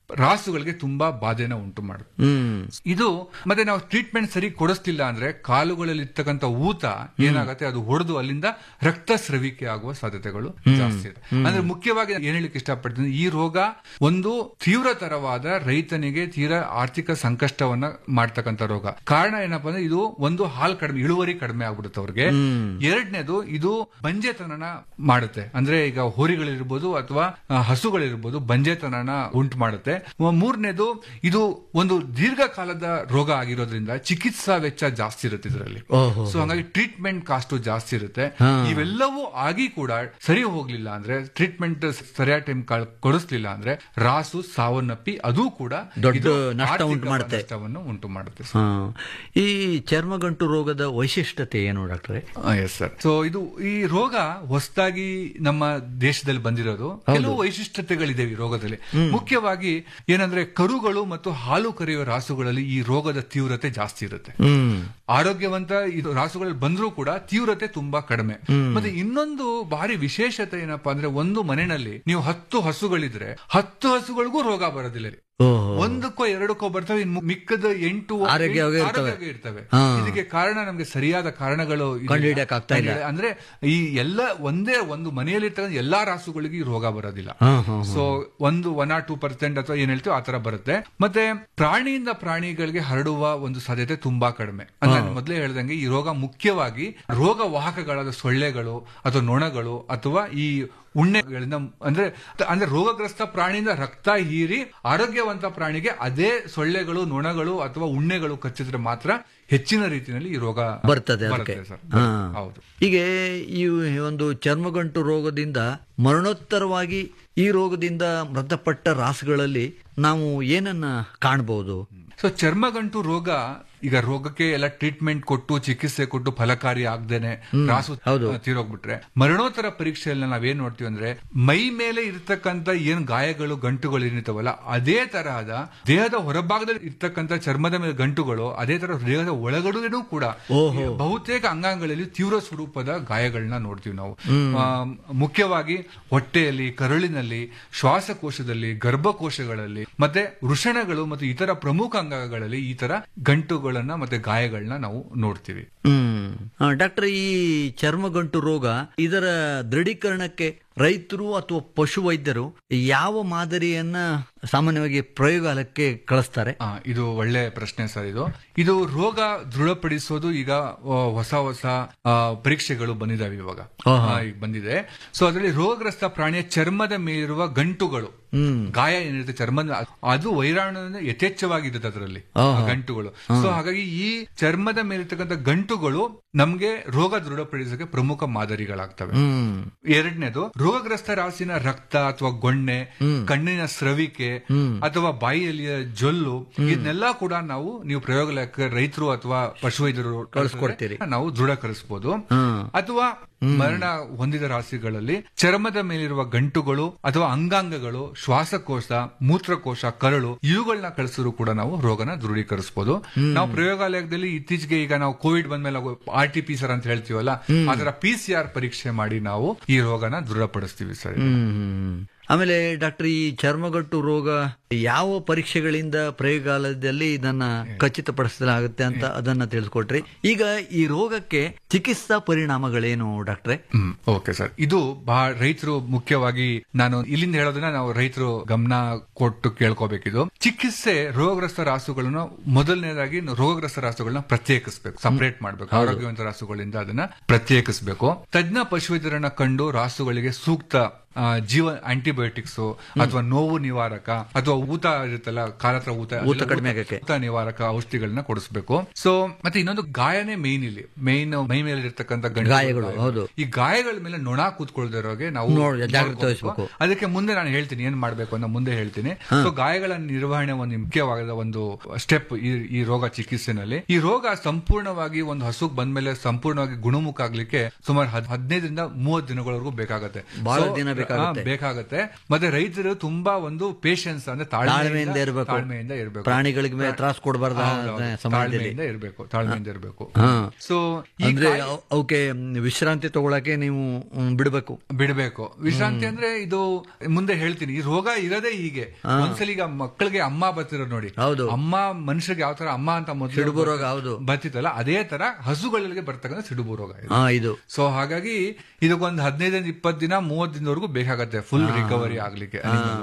ರಾಸುಗಳಿಗೆ ತುಂಬಾ ಬಾಧೆನ ಉಂಟು ಮಾಡುತ್ತೆ ಹ್ಮ್ ಇದು ಮತ್ತೆ ನಾವು ಟ್ರೀಟ್ಮೆಂಟ್ ಸರಿ ಕೊಡಿಸ್ತಿಲ್ಲ ಅಂದ್ರೆ ಕಾಲುಗಳಲ್ಲಿ ಇರ್ತಕ್ಕಂಥ ಊತ ಏನಾಗುತ್ತೆ ಅದು ಹೊಡೆದು ಅಲ್ಲಿಂದ ರಕ್ತ ಸ್ರವಿಕೆ ಆಗುವ ಸಾಧ್ಯತೆಗಳು ಜಾಸ್ತಿ ಇದೆ ಅಂದ್ರೆ ಮುಖ್ಯವಾಗಿ ಏನ್ ಹೇಳಿಕ್ಕೆ ಇಷ್ಟಪಡ್ತೀನಿ ಈ ರೋಗ ಒಂದು ತೀವ್ರತರವಾದ ರೈತನಿಗೆ ತೀರಾ ಆರ್ಥಿಕ ಸಂಕಷ್ಟವನ್ನ ಮಾಡ್ತಕ್ಕಂಥ ರೋಗ ಕಾರಣ ಏನಪ್ಪಾ ಅಂದ್ರೆ ಇದು ಒಂದು ಹಾಲ್ ಕಡಿಮೆ ಇಳುವರಿ ಕಡಿಮೆ ಆಗ್ಬಿಡುತ್ತೆ ಅವ್ರಿಗೆ ಎರಡನೇದು ಇದು ಬಂಜೆತನನ ಮಾಡುತ್ತೆ ಅಂದ್ರೆ ಈಗ ಹೋರಿಗಳಿರ್ಬೋದು ಅಥವಾ ಆ, ಹಸುಗಳಿರ್ಬೋದು ಬಂಜೆತನನ ಉಂಟು ಮಾಡುತ್ತೆ ಮ- ಮೂರನೇದು ಇದು ಒಂದು ದೀರ್ಘಕಾಲದ ರೋಗ ಆಗಿರೋದ್ರಿಂದ ಚಿಕಿತ್ಸಾ ವೆಚ್ಚ ಜಾಸ್ತಿ ಇರುತ್ತೆ ಇದರಲ್ಲಿ ಓಹೋ. ಸೊ ಹಂಗಾಗಿ ಟ್ರೀಟ್ಮೆಂಟ್ ಕಾಸ್ಟ್ ಜಾಸ್ತಿ ಇರುತ್ತೆ ಇವೆಲ್ಲವೂ ಆಗಿ ಕೂಡ ಸರಿ ಹೋಗ್ಲಿಲ್ಲ ಅಂದ್ರೆ ಟ್ರೀಟ್ಮೆಂಟ್ ಸರಿಯಾದ ಟೈಮ್ ಕೊಡಿಸ್ಲಿಲ್ಲ ಅಂದ್ರೆ ರಾಸು ಸಾವನ್ನಪ್ಪಿ ಅದು ಕೂಡ ದೊಡ್ಡ ಇದು ನಷ್ಟ ಆರ್ಥಿಕ ಉಂಟು ಮಾಡುತ್ತೆ. ನಷ್ಟವನ್ನು ಉಂಟು ಮಾಡುತ್ತೆ ಹಾ. ಈ ಚರ್ಮಗಂಟು ರೋಗದ ವೈಶಿಷ್ಟ್ಯತೆ ಏನು ಡಾಕ್ಟ್ರೆ ಎಸ್ ಸರ್ ಸೊ ಇದು ಈ ರೋಗ ಹೊಸದಾಗಿ ನಮ್ಮ ದೇಶದಲ್ಲಿ ಬಂದಿರೋದು ಕೆಲವು ವೈಶಿಷ್ಟ್ಯತೆಗಳಿದೆ ಈ ರೋಗದಲ್ಲಿ ಮುಖ್ಯವಾಗಿ ಏನಂದ್ರೆ ಕರುಗಳು ಮತ್ತು ಹಾಲು ಕರೆಯುವ ರಾಸುಗಳಲ್ಲಿ ಈ ರೋಗದ ತೀವ್ರತೆ ಜಾಸ್ತಿ ಇರುತ್ತೆ ಹ್ಮ್ ಆರೋಗ್ಯವಂತ ಇದು ರಾಸುಗಳಲ್ಲಿ ಬಂದ್ರೂ ಕೂಡ ತೀವ್ರತೆ ತುಂಬಾ ಕಡಿಮೆ ಮತ್ತೆ ಇನ್ನೊಂದು ಭಾರಿ ವಿಶೇಷತೆ ಏನಪ್ಪಾ ಅಂದ್ರೆ ಒಂದು ಮನೆಯಲ್ಲಿ ನೀವು ಹತ್ತು ಹಸುಗಳಿದ್ರೆ ಹತ್ತು ಹಸುಗಳಿಗೂ ರೋಗ ಬರೋದಿಲ್ಲ ರೀ. ಓಹೋ ಒಂದಕ್ಕೋ ಎರಡಕ್ಕೋ ಬರ್ತವೆ ಇನ್ನು ಮಿಕ್ಕದ ಎಂಟು ಆರೋಗ್ಯವಾಗಿ ಇರ್ತವೆ. ಆರೋಗ್ಯವಾಗಿ ಇರ್ತವೆ ಹಾ. ಇದಕ್ಕೆ ಕಾರಣ ನಮ್ಗೆ ಸರಿಯಾದ ಕಾರಣಗಳು ಇದೆಯಾ? ಕಂಡುಹಿಡಿಯಕ್ಕಾಗ್ತಾ ಇಲ್ಲ. ಕಂಡುಹಿಡಿಯ- ಅಂದ್ರೆ ಈ ಎಲ್ಲ ಒಂದೇ ಒಂದು ಮನೆಯಲ್ಲಿ ಇರ್ತಕ್ಕಂಥ ಎಲ್ಲಾ ರಾಸುಗಳಿಗೆ ಈ ರೋಗ ಬರೋದಿಲ್ಲ ಹಾ, ಹಾ, ಸೊ ಒಂದು ಒನ್ ಆರ್ ಟೂ ಪರ್ಸೆಂಟ್ ಅಥವಾ ಏನ್ ಹೇಳ್ತೀವಿ ಆ ತರ ಬರುತ್ತೆ ಮತ್ತೆ ಪ್ರಾಣಿಯಿಂದ ಪ್ರಾಣಿಗಳಿಗೆ ಹರಡುವ ಒಂದು ಸಾಧ್ಯತೆ ತುಂಬಾ ಕಡಿಮೆ ಅಂದ್ರೆ ನಾನು ಮೊದಲೇ ಹೇಳ್ದಂಗೆ ಈ ರೋಗ ಮುಖ್ಯವಾಗಿ ರೋಗ ವಾಹಕಗಳಾದ ಸೊಳ್ಳೆಗಳು ಅಥವಾ ನೊಣಗಳು ಅಥವಾ ಈ ಉಣ್ಣೆಗಳಿಂದ ಅಂದ್ರೆ ಅಂದ್ರೆ ರೋಗಗ್ರಸ್ತ ಪ್ರಾಣಿಯಿಂದ ರಕ್ತ ಹೀರಿ ಆರೋಗ್ಯವಂತ ಪ್ರಾಣಿಗೆ ಅದೇ ಸೊಳ್ಳೆಗಳು ನೊಣಗಳು ಅಥವಾ ಉಣ್ಣೆಗಳು ಕಚ್ಚಿದ್ರೆ ಮಾತ್ರ ಹೆಚ್ಚಿನ ರೀತಿಯಲ್ಲಿ ಈ ರೋಗ ಬರ್ತದೆ ಅದಕ್ಕೆ ಬರುತ್ತೆ ಸರ್ ಹಾ. ಹೌದು ಹೀಗೆ ಈ ಒಂದು ಚರ್ಮಗಂಟು ರೋಗದಿಂದ ಮರಣೋತ್ತರವಾಗಿ ಈ ರೋಗದಿಂದ ಮೃತಪಟ್ಟ ರಾಸುಗಳಲ್ಲಿ ನಾವು ಏನನ್ನ ಕಾಣಬಹುದು ಸೊ ಚರ್ಮಗಂಟು ರೋಗ ಈಗ ರೋಗಕ್ಕೆ ಎಲ್ಲ ಟ್ರೀಟ್ಮೆಂಟ್ ಕೊಟ್ಟು ಚಿಕಿತ್ಸೆ ಕೊಟ್ಟು ಫಲಕಾರಿ ಆಗ್ದೇನೆ ರಾಸು ಹೌದು. ತೀರೋಗ್ಬಿಟ್ರೆ ಮರಣೋತ್ತರ ಪರೀಕ್ಷೆಯಲ್ಲಿ ನಾವೇನ್ ನೋಡ್ತೀವಿ ಅಂದ್ರೆ ಮೈ ಮೇಲೆ ಇರ್ತಕ್ಕಂತ ಏನ್ ಗಾಯಗಳು ಗಂಟುಗಳು ಏನಿರ್ತಾವಲ್ಲ ಅದೇ ತರಹದ ದೇಹದ ಹೊರಭಾಗದಲ್ಲಿ ಇರ್ತಕ್ಕಂತ ಚರ್ಮದ ಮೇಲೆ ಗಂಟುಗಳು ಅದೇ ತರ ದೇಹದ ಒಳಗಡೆನೂ ಕೂಡ ಈ ಬಹುತೇಕ ಅಂಗಾಂಗಗಳಲ್ಲಿ ತೀವ್ರ ಸ್ವರೂಪದ ಗಾಯಗಳನ್ನ ನೋಡ್ತೀವಿ ನಾವು ಆ, ಮುಖ್ಯವಾಗಿ ಹೊಟ್ಟೆಯಲ್ಲಿ ಕರುಳಿನಲ್ಲಿ ಶ್ವಾಸಕೋಶದಲ್ಲಿ ಗರ್ಭಕೋಶಗಳಲ್ಲಿ ಮತ್ತೆ ವೃಷಣಗಳು ಮತ್ತು ಇತರ ಪ್ರಮುಖ ಅಂಗಗಳಲ್ಲಿ ಈ ತರ ಗಂಟುಗಳನ್ನ ಮತ್ತೆ ಗಾಯಗಳನ್ನ ನಾವು ನೋಡ್ತೀವಿ ಹ್ಮ್ ಆ, ಡಾಕ್ಟರ್ ಈ ಚರ್ಮಗಂಟು ರೋಗ ಇದರ ದೃಢೀಕರಣಕ್ಕೆ ರೈತರು ಅಥವಾ ಪಶು ವೈದ್ಯರು ಯಾವ ಮಾದರಿಯನ್ನ ಸಾಮಾನ್ಯವಾಗಿ ಪ್ರಯೋಗಾಲಯಕ್ಕೆ ಕಳಿಸ್ತಾರೆ ಆ, ಇದು ಒಳ್ಳೆ ಪ್ರಶ್ನೆ ಸರ್ ಇದು ಇದು ರೋಗ ದೃಢಪಡಿಸೋದು ಈಗ ಆ, ಹೊಸ ಹೊಸ ಆ, ಪರೀಕ್ಷೆಗಳು ಬಂದಿದಾವೆ ಇವಾಗ ಆ, ಈಗ ಬಂದಿದೆ ಸೊ ಅದರಲ್ಲಿ ರೋಗಗ್ರಸ್ತ ಪ್ರಾಣಿಯ ಚರ್ಮದ ಮೇಲಿರುವ ಗಂಟುಗಳು ಗಾಯ ಏನಿರುತ್ತೆ ಚರ್ಮದ ಅದು ವೈರಾಣು ಯಥೇಚ್ಛವಾಗಿರುತ್ತೆ ಅದರಲ್ಲಿ ಆ ಗಂಟುಗಳು ಸೊ ಹಾಗಾಗಿ ಈ ಚರ್ಮದ ಮೇಲಿರ್ತಕ್ಕಂಥ ಗಂಟುಗಳು ನಮ್ಗೆ ರೋಗ ದೃಢಪಡಿಸೋಕೆ ಪ್ರಮುಖ ಮಾದರಿಗಳಾಗ್ತವೆ ಹ್ಮ್ ಎರಡನೇದು ರೋಗಗ್ರಸ್ತ ರಾಸಿನ ರಕ್ತ ಅಥವಾ ಗೊಣ್ಣೆ ಕಣ್ಣಿನ ಸ್ರವಿಕೆ ಅಥವಾ ಬಾಯಿಯಲ್ಲಿಯ ಜೊಲ್ಲು ಇದನ್ನೆಲ್ಲ ಕೂಡ ನಾವು ನೀವು ಪ್ರಯೋಗಾಲಯಕ್ಕೆ ರೈತರು ಅಥವಾ ಪಶುವೈದ್ಯರು ಕಳಿಸ್ಕೊಡ್ತೀರಿ. ನಾವು ದೃಢಕರಿಸಬಹುದು ಹ್ಮ್. ಅಥವಾ ಮರಣ ಹೊಂದಿದ ರಾಶಿಗಳಲ್ಲಿ ಚರ್ಮದ ಮೇಲಿರುವ ಗಂಟುಗಳು ಅಥವಾ ಅಂಗಾಂಗಗಳು ಶ್ವಾಸಕೋಶ ಮೂತ್ರಕೋಶ ಕರಳು ಇವುಗಳನ್ನ ಕಳಿಸಿದ್ರು ಕೂಡ ನಾವು ರೋಗನ ದೃಢೀಕರಿಸಬಹುದು ನಾವು ಪ್ರಯೋಗಾಲಯದಲ್ಲಿ ಇತ್ತೀಚೆಗೆ ಈಗ ನಾವು ಕೋವಿಡ್ ಬಂದ್ಮೇಲೆ ಆರ್ ಟಿ ಪಿ ಸರ್ ಅಂತ ಹೇಳ್ತೀವಲ್ಲ ಅದರ ಪಿ ಸಿ ಆರ್ ಪರೀಕ್ಷೆ ಮಾಡಿ ನಾವು ಈ ರೋಗನ ದೃಢಪಡಿಸ್ತೀವಿ ಸರ್ ಹ್ಮ್. ಆಮೇಲೆ ಡಾಕ್ಟರ್ ಈ ಚರ್ಮಗಂಟು ರೋಗ ಯಾವ ಪರೀಕ್ಷೆಗಳಿಂದ ಪ್ರಯೋಗಾಲಯದಲ್ಲಿ ಇದನ್ನ ಖಚಿತಪಡಿಸಲಾಗುತ್ತೆ ಅಂತ ಅದನ್ನ ತಿಳಿಸ್ಕೊಟ್ರಿ ಈಗ ಈ ರೋಗಕ್ಕೆ ಚಿಕಿತ್ಸಾ ಪರಿಣಾಮಗಳೇನು ಡಾಕ್ಟ್ರೆ ಹ್ಮ್ ಓಕೆ ಸರ್ ಇದು ಬಹಳ ರೈತರು ಮುಖ್ಯವಾಗಿ ನಾನು ಇಲ್ಲಿಂದ ಹೇಳೋದನ್ನ ನಾವು ರೈತರು ಗಮನ ಕೊಟ್ಟು ಕೇಳ್ಕೋಬೇಕಿದು ಚಿಕಿತ್ಸೆ ರೋಗಗ್ರಸ್ತ ರಾಸುಗಳನ್ನ ಮೊದಲನೇದಾಗಿ ರೋಗಗ್ರಸ್ತ ರಾಸುಗಳನ್ನ ಪ್ರತ್ಯೇಕಿಸಬೇಕು ಸಪರೇಟ್ ಮಾಡಬೇಕು ಆರೋಗ್ಯವಂತ ರಾಸುಗಳಿಂದ ಅದನ್ನ ಪ್ರತ್ಯೇಕಿಸಬೇಕು ತಜ್ಞ ಪಶುವೈದ್ಯರನ್ನ ಕಂಡು ರಾಸುಗಳಿಗೆ ಸೂಕ್ತ ಆ, ಜೀವ ಆಂಟಿಬಯೋಟಿಕ್ಸ್ ಅಥವಾ ನೋವು ನಿವಾರಕ ಅಥವಾ ಊತ ಇರುತ್ತಲ್ಲ ಕಾಲತ್ರ ಊತ ಊತ ಕಡಿಮೆ ಆಗಕ್ಕೆ. ಊತ ನಿವಾರಕ ಔಷಧಿಗಳನ್ನ ಕೊಡಿಸ್ಬೇಕು ಸೊ ಮತ್ತೆ ಇನ್ನೊಂದು ಗಾಯನೇ ಮೇನ್ ಇಲ್ಲಿ ಮೇನ್ ಮೈ ಮೇಲೆ ಇರ್ತಕ್ಕಂಥ ಗಂಟು ಗಾಯಗಳು, ಹೌದು. ಈ ಗಾಯಗಳ ಮೇಲೆ ನೊಣ ಕೂತ್ಕೊಳ್ದಿರೋಗೆ ನಾವು ನೋಡ್- ಜಾಗ್ರತೆ ನೋಡ್ಕೋಬೇಕು. ವಹಿಸ್ಬೇಕು. ಅದಕ್ಕೆ ಮುಂದೆ ನಾನು ಹೇಳ್ತೀನಿ ಏನ್ ಮಾಡ್ಬೇಕು ಅಂತ ಮುಂದೆ ಹೇಳ್ತೀನಿ ಸೊ ಗಾಯಗಳ ನಿರ್ವಹಣೆ ಒಂದು ಮುಖ್ಯವಾದ ಒಂದು ಸ್ಟೆಪ್ ಈ ರೋಗ ಚಿಕಿತ್ಸೆನಲ್ಲಿ ಈ ರೋಗ ಸಂಪೂರ್ಣವಾಗಿ ಒಂದು ಹಸುಗ್ ಬಂದ್ಮೇಲೆ ಸಂಪೂರ್ಣವಾಗಿ ಗುಣಮುಖ ಆಗ್ಲಿಕ್ಕೆ ಸುಮಾರು ಹದ್- ಹದಿನೈದರಿಂದ ಮೂವತ್ತು ದಿನಗಳವರೆಗೂ ಬೇಕಾಗತ್ತೆ ಬಹಳ So, ದಿನ ಬೇಕಾಗುತ್ತೆ. ಆ, ಬೇಕಾಗತ್ತೆ ಮತ್ತೆ ರೈತರು ತುಂಬಾ ಒಂದು ಪೇಶನ್ಸ್ ಅಂದ್ರೆ ಅಂದ್ರೆ ತಾಳ್ಮೆಯಿಂದ ಇರ್ಬೇಕು. ತಾಳ್ಮೆಯಿಂದ ಇರಬೇಕು ಪ್ರಾಣಿಗಳಿಗೆ ಮೇಲೆ ತ್ರಾಸ ಕೊಡಬಾರ್ದು ಆ ಸಮಯದಲ್ಲಿ ತಾಳ್ಮೆಯಿಂದ ಇರಬೇಕು ತಾಳ್ಮೆಯಿಂದ ಇರಬೇಕು ಹಾ. ಸೊ ಅಂದ್ರೆ ಅವ್- ಅವಕ್ಕೆ ವಿಶ್ರಾಂತಿ ತಗೊಳಕ್ಕೆ ನೀವು ಮ್, ಬಿಡ್ಬೇಕು ಬಿಡಬೇಕು ವಿಶ್ರಾಂತಿ ಅಂದ್ರೆ ಇದು ಮುಂದೆ ಹೇಳ್ತೀನಿ ಈ ರೋಗ ಇರೋದೇ ಹೀಗೆ ಒಂದ್ಸಲ ಈಗ ಮಕ್ಕಳಿಗೆ ಅಮ್ಮ ಬರ್ತಿರೋ ನೋಡಿ ಹೌದು. ಅಮ್ಮ ಮನುಷ್ಯರಿಗೆ ಯಾವ ತರ ಅಮ್ಮ ಅಂತ ಮೊದಲು ಸಿಡುಬು ರೋಗ, ಹೌದು. ಬರ್ತಿತ್ತಲ್ಲ ಅದೇ ತರ ಹಸುಗಳಿಗೆ ಬರ್ತಕ್ಕಂಥ ಸಿಡುಬು ರೋಗ ಇದು ಹಾ ಇದು ಸೊ ಹಾಗಾಗಿ ಇದಕ್ಕೊಂದು ಹದಿನೈದರಿಂದ ಇಪ್ಪತ್ತು ದಿನ ಮೂವತ್ತು ದಿನದವರೆಗೂ ಬೇಕಾಗತ್ತೆ ಫುಲ್ ರಿಕವರಿ ಆಗ್ಲಿಕ್ಕೆ